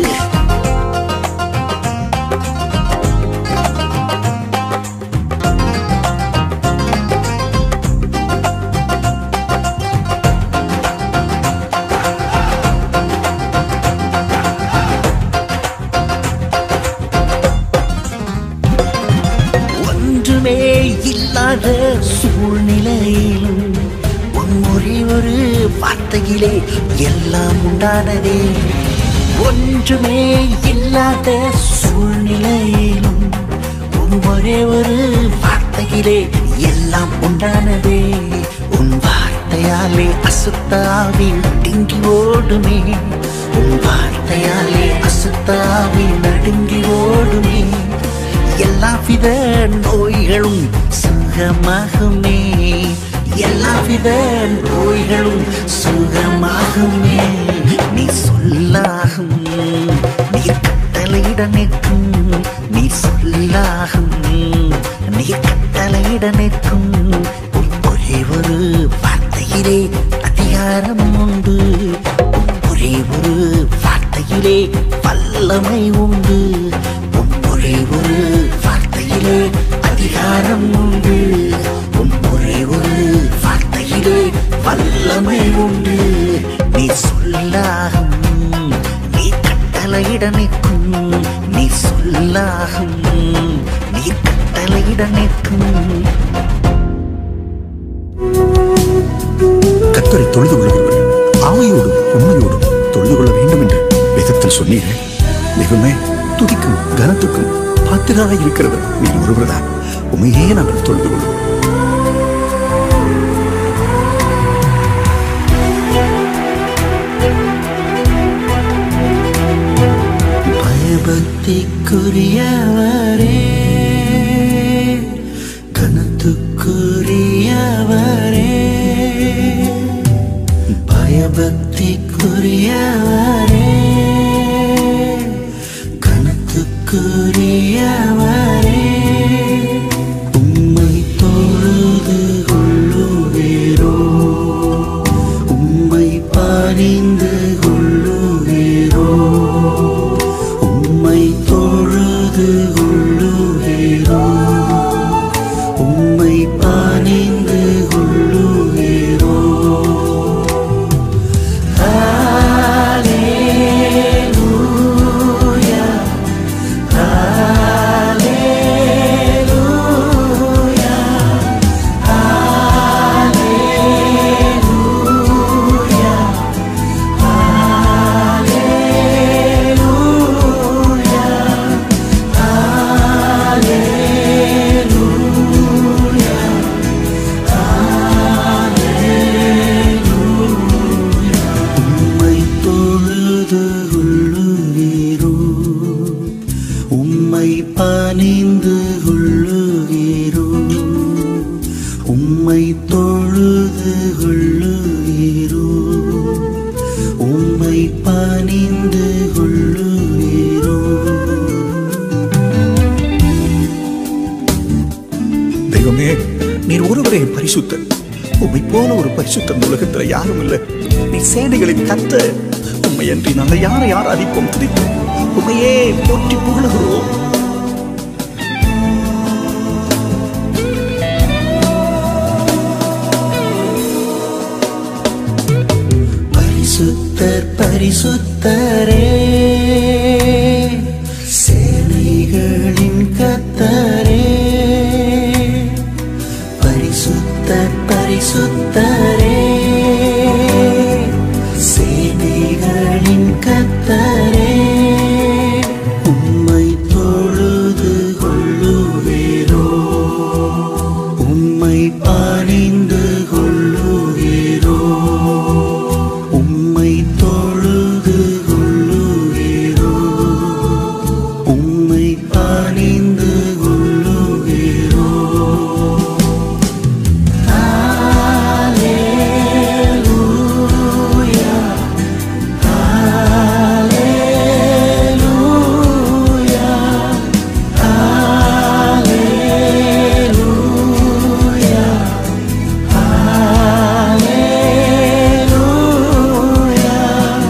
ஒன்றுமே இல்லாத சூழ்நிலையிலும் உன் ஒரே ஒரு வார்த்தையிலே எல்லாம் உண்டானதே ஒன்றுமே இல்லாத சூழ்நிலையிலும் உன் ஒரே ஒரே ஒரு வார்த்தையிலே எல்லாம் உண்டானதே உன் வார்த்தையாலே அசுத்தாவி டிங்கி ஓடுமே உன் வார்த்தையாலே அசுத்தாவி நடுங்கி ஓடுமே எல்லாவித நோய்களும் சுகமாகுமே எல்லாவித நோய்களும் சுகமாகுமே நீ சொல்லாகும் நீ கட்டளையிட நிற்கும் நீ சொல்லாகும் நீ கட்டளையிட நிற்கும் உன் ஒரே ஒரு வார்த்தையிலே அதிகாரம் உண்டு உன் ஒரே ஒரு வார்த்தையிலே வல்லமை உண்டு உன் ஒரே ஒரு வார்த்தையிலே அதிகாரம் உண்டு உன் ஒரே ஒரு வார்த்தையிலே வல்லமை உண்டு நீ சொல்லாகும் நீ கட்டளையிட நிற்கும் நீ சொல்லாகும் நீ கட்டளையிட நிற்கும் கத்தரை தொழுது கொள்கிறவர்கள் ஆமையோடும் உண்மையோடும் தொழுது கொள்ள வேண்டும் என்று வேதத்தில் சொன்னீரே மிகுமே துதிக்கும் கனத்துக்கும் பாத்திராய் இருக்கிறவர் நீர் ஒருவர்தான் உண்மையே நாங்கள் தொழுது கொள்வோம் பயபக்திக்குரியவரே கனத்துக்குரியவரே பயபக்திக்குரியவரே கனத்துக்குரியவரே உம்மை தொழுது கொள்ளுகிறோ உம்மை பணிந்து கொள்ளுகிறோ உம்மை தொழுது கொள்ளுகிறோ உம்மை பணிந்து கொள்ளுகிறோ ஹalleluya ஹalleluya ஹalleluya உம்மை தொழுது கொள்ளுகிறோ உம்மை பணிந்து கொள்ளுகிறோ உம்மை தொழுது கொள்ளுகிறோ உம்மை பணிந்து கொள்ளுகிறோ தெய்வமே நீர் ஒருவரே பரிசுத்தர் உம்மை போல ஒரு பரிசுத்தர் உலகத்துல யாரும் இல்லை நீ சேனைகளின் கத்த உண்மை அன்றி நாங்கள் யாரை ஆராதிப்போம் துதிப்போம் உண்மையே போற்றி புகழுகிறோம் பரிசுத்தர் பரிசுத்தரே சேனைகளின் கத்தரே பரிசுத்தர் பரிசுத்தரே சேனைகளின் கத்தரே உம்மை தொழுது கொள்ளுகிறோ உம்மை பணிந்து கொள்ளுகிறோ உம்மை தொழுது கொள்ளுகிறோ உம்மை பணிந்து கொள்ளுகிறோ ஹalleluya ஹalleluya ஹalleluya ஹalleluya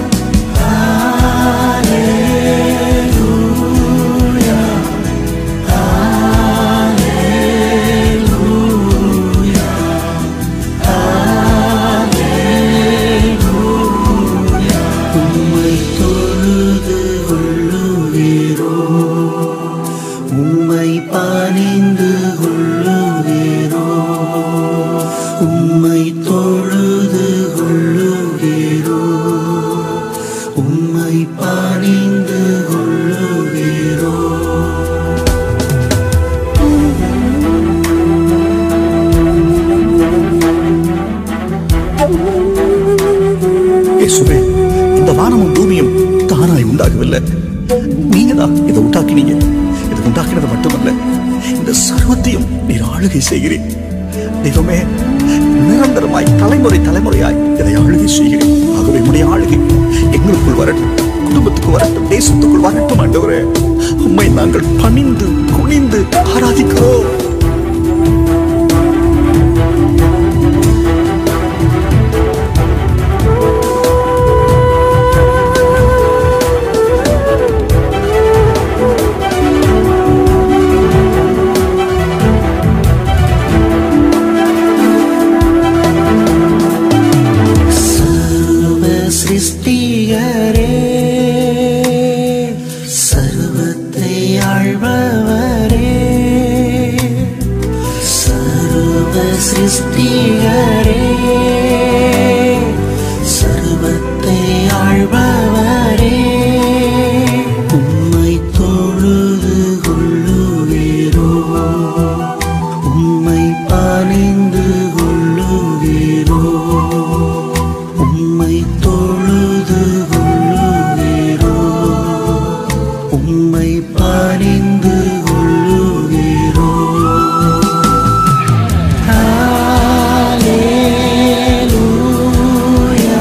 உம்மை தொழுது கொள்ளுகிறோ உம்மை பணிந்து கொள்ளுகிறோ உம்மை தொழுது கொள்ளுகிறோ உம்மை பணிந்து கொள்ளுகிறோ வானமும் பூமியும் தானாய் உண்டாகவில்லை நீங்க தான் இதை உண்டாக்கினீங்க இதை உண்டாக்கினது மட்டுமல்ல இந்த சர்வத்தையும் நீர் ஆளுகை செய்கிறீர் தெய்வமே நிரந்தரமாய் தலைமுறை தலைமுறையாய் இதை ஆளுகை செய்கிறேன் ஆகவே உடைய ஆளுகை எங்களுக்குள் வரட்டும் குடும்பத்துக்கு வரட்டும் தேசத்துக்குள் வரட்டும் ஆண்டவரே உம்மை நாங்கள் பணிந்து குனிந்து ஆராதிக்கிறோம் சர்வ சிருஷ்டிகரே சர்வத்தை ஆழ்பவரே சர்வ சிருஷ்டிகரே சர்வத்தை ஆழ்பவரே உம்மை தொழுது கொள்ளுவீரோ உம்மை பணிந்து கொள்ளுவீரோ உம்மை தொழுது கொள்ளுவீரோ உம்மை பணிந்து கொள்ளுவீரோ ஹalleluya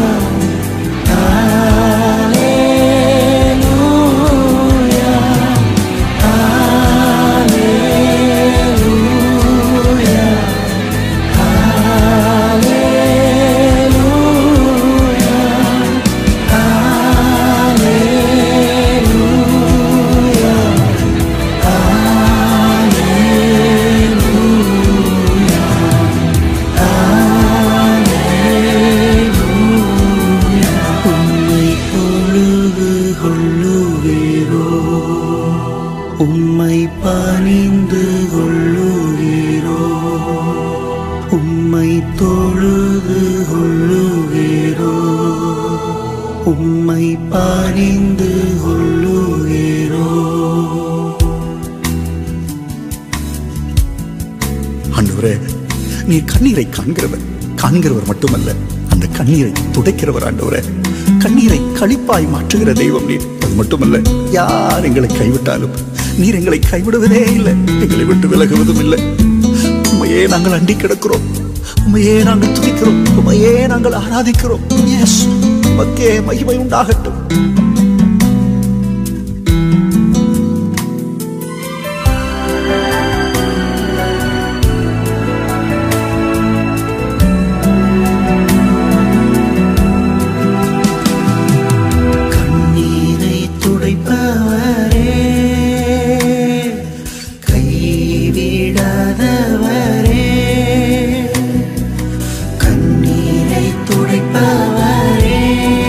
ஹalleluya ஹalleluya உம்மை தொழுது கொள்ளுவீரோ உம்மை பணிந்து கொள்ளுவீரோ உம்மை தொழுது கொள்ளுவீரோ உம்மை பணிந்து கொள்ளுவீரோ ஆண்டவரே நீ கண்ணீரை காண்கிறவர் காண்கிறவர் மட்டுமல்ல அந்த கண்ணீரை துடைக்கிறவர் ஆண்டவரே கண்ணீரை களிப்பாய் மாற்றுகிற தெய்வம் நீர் அது மட்டுமல்ல யார் எங்களை கைவிட்டாலும் நீர் எங்களை கைவிடுவதே இல்லை எங்களை விட்டு விலகுவதும் இல்லை உண்மையே நாங்கள் அண்டி கிடக்கிறோம் உண்மையே நாங்கள் துதிக்கிறோம் உண்மையே நாங்கள் ஆராதிக்கிறோம் எஸ் மக்கே மகிமை உண்டாகட்டும் கண்ணீரை துடைப்பவரே கைவிடாதவரே கண்ணீரை துடைப்பவரே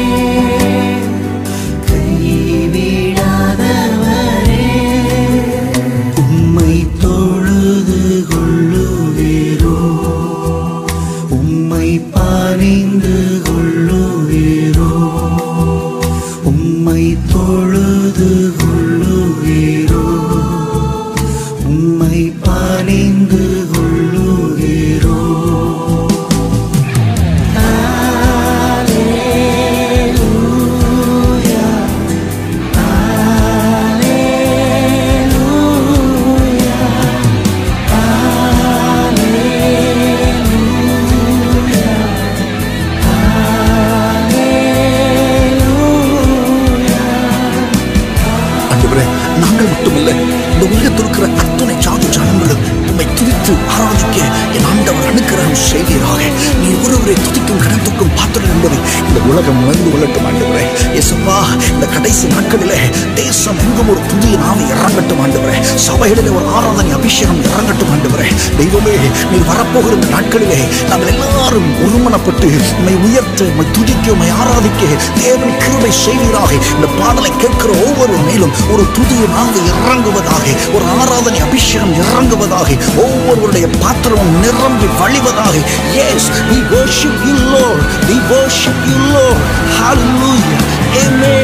கைவிடாதவரே உம்மை தொழுது கொள்ளுவீரோ உம்மை பணிந்து கொள்ளுவீரோ உம்மை தொழுது கொள்ளுவீரோ உம்மை பணிந்து கொள்ளுவீரோ ஹalleluya ஹalleluya ஆண்டவரே நாங்கள் மட்டுமில்லை இந்த உலகத்தில் இருக்கிற அத்தனை சாது ஜனங்களும் உம்மை துதித்து ஆராதிக்க என் ஆண்டவர் அனுக்கிரகம் செய்வீராக நீ ஒருவரை துதிக்கும் கணத்துக்கும் பாத்திரம் என்பதை இந்த உலகம் உணர்ந்து கொள்ளட்டும் ஆண்டவரே எசப்பா இந்த கடைசி நாட்களிலே தேசம் எங்கும் ஒரு புதிய நாவை இறங்கட்டும் ஆண்டவரே சபைகளிலே ஒரு ஆராதனை அபிஷேகம் இறங்கட்டும் ஆண்டவரே தெய்வமே நீ வரப்போகிற இந்த நாட்களிலே நாங்கள் எல்லாரும் ஒருமனப்பட்டு உம்மை உயர்த்த உம்மை துதிக்க உம்மை ஆராதிக்க தேவன் கிருபை செய்வீராக இந்த பாடலை கேட்கிற ஒவ்வொரு மேலும் ஒரு புதிய நாவு இறங்குவதாக ஒரு ஆராதனை அபிஷேகம் இறங்குவதாக ஒவ்வொருவருடைய பாத்திரமும் நிரம்பி வழிவதாக yes we worship you lord we worship you lord hallelujah amen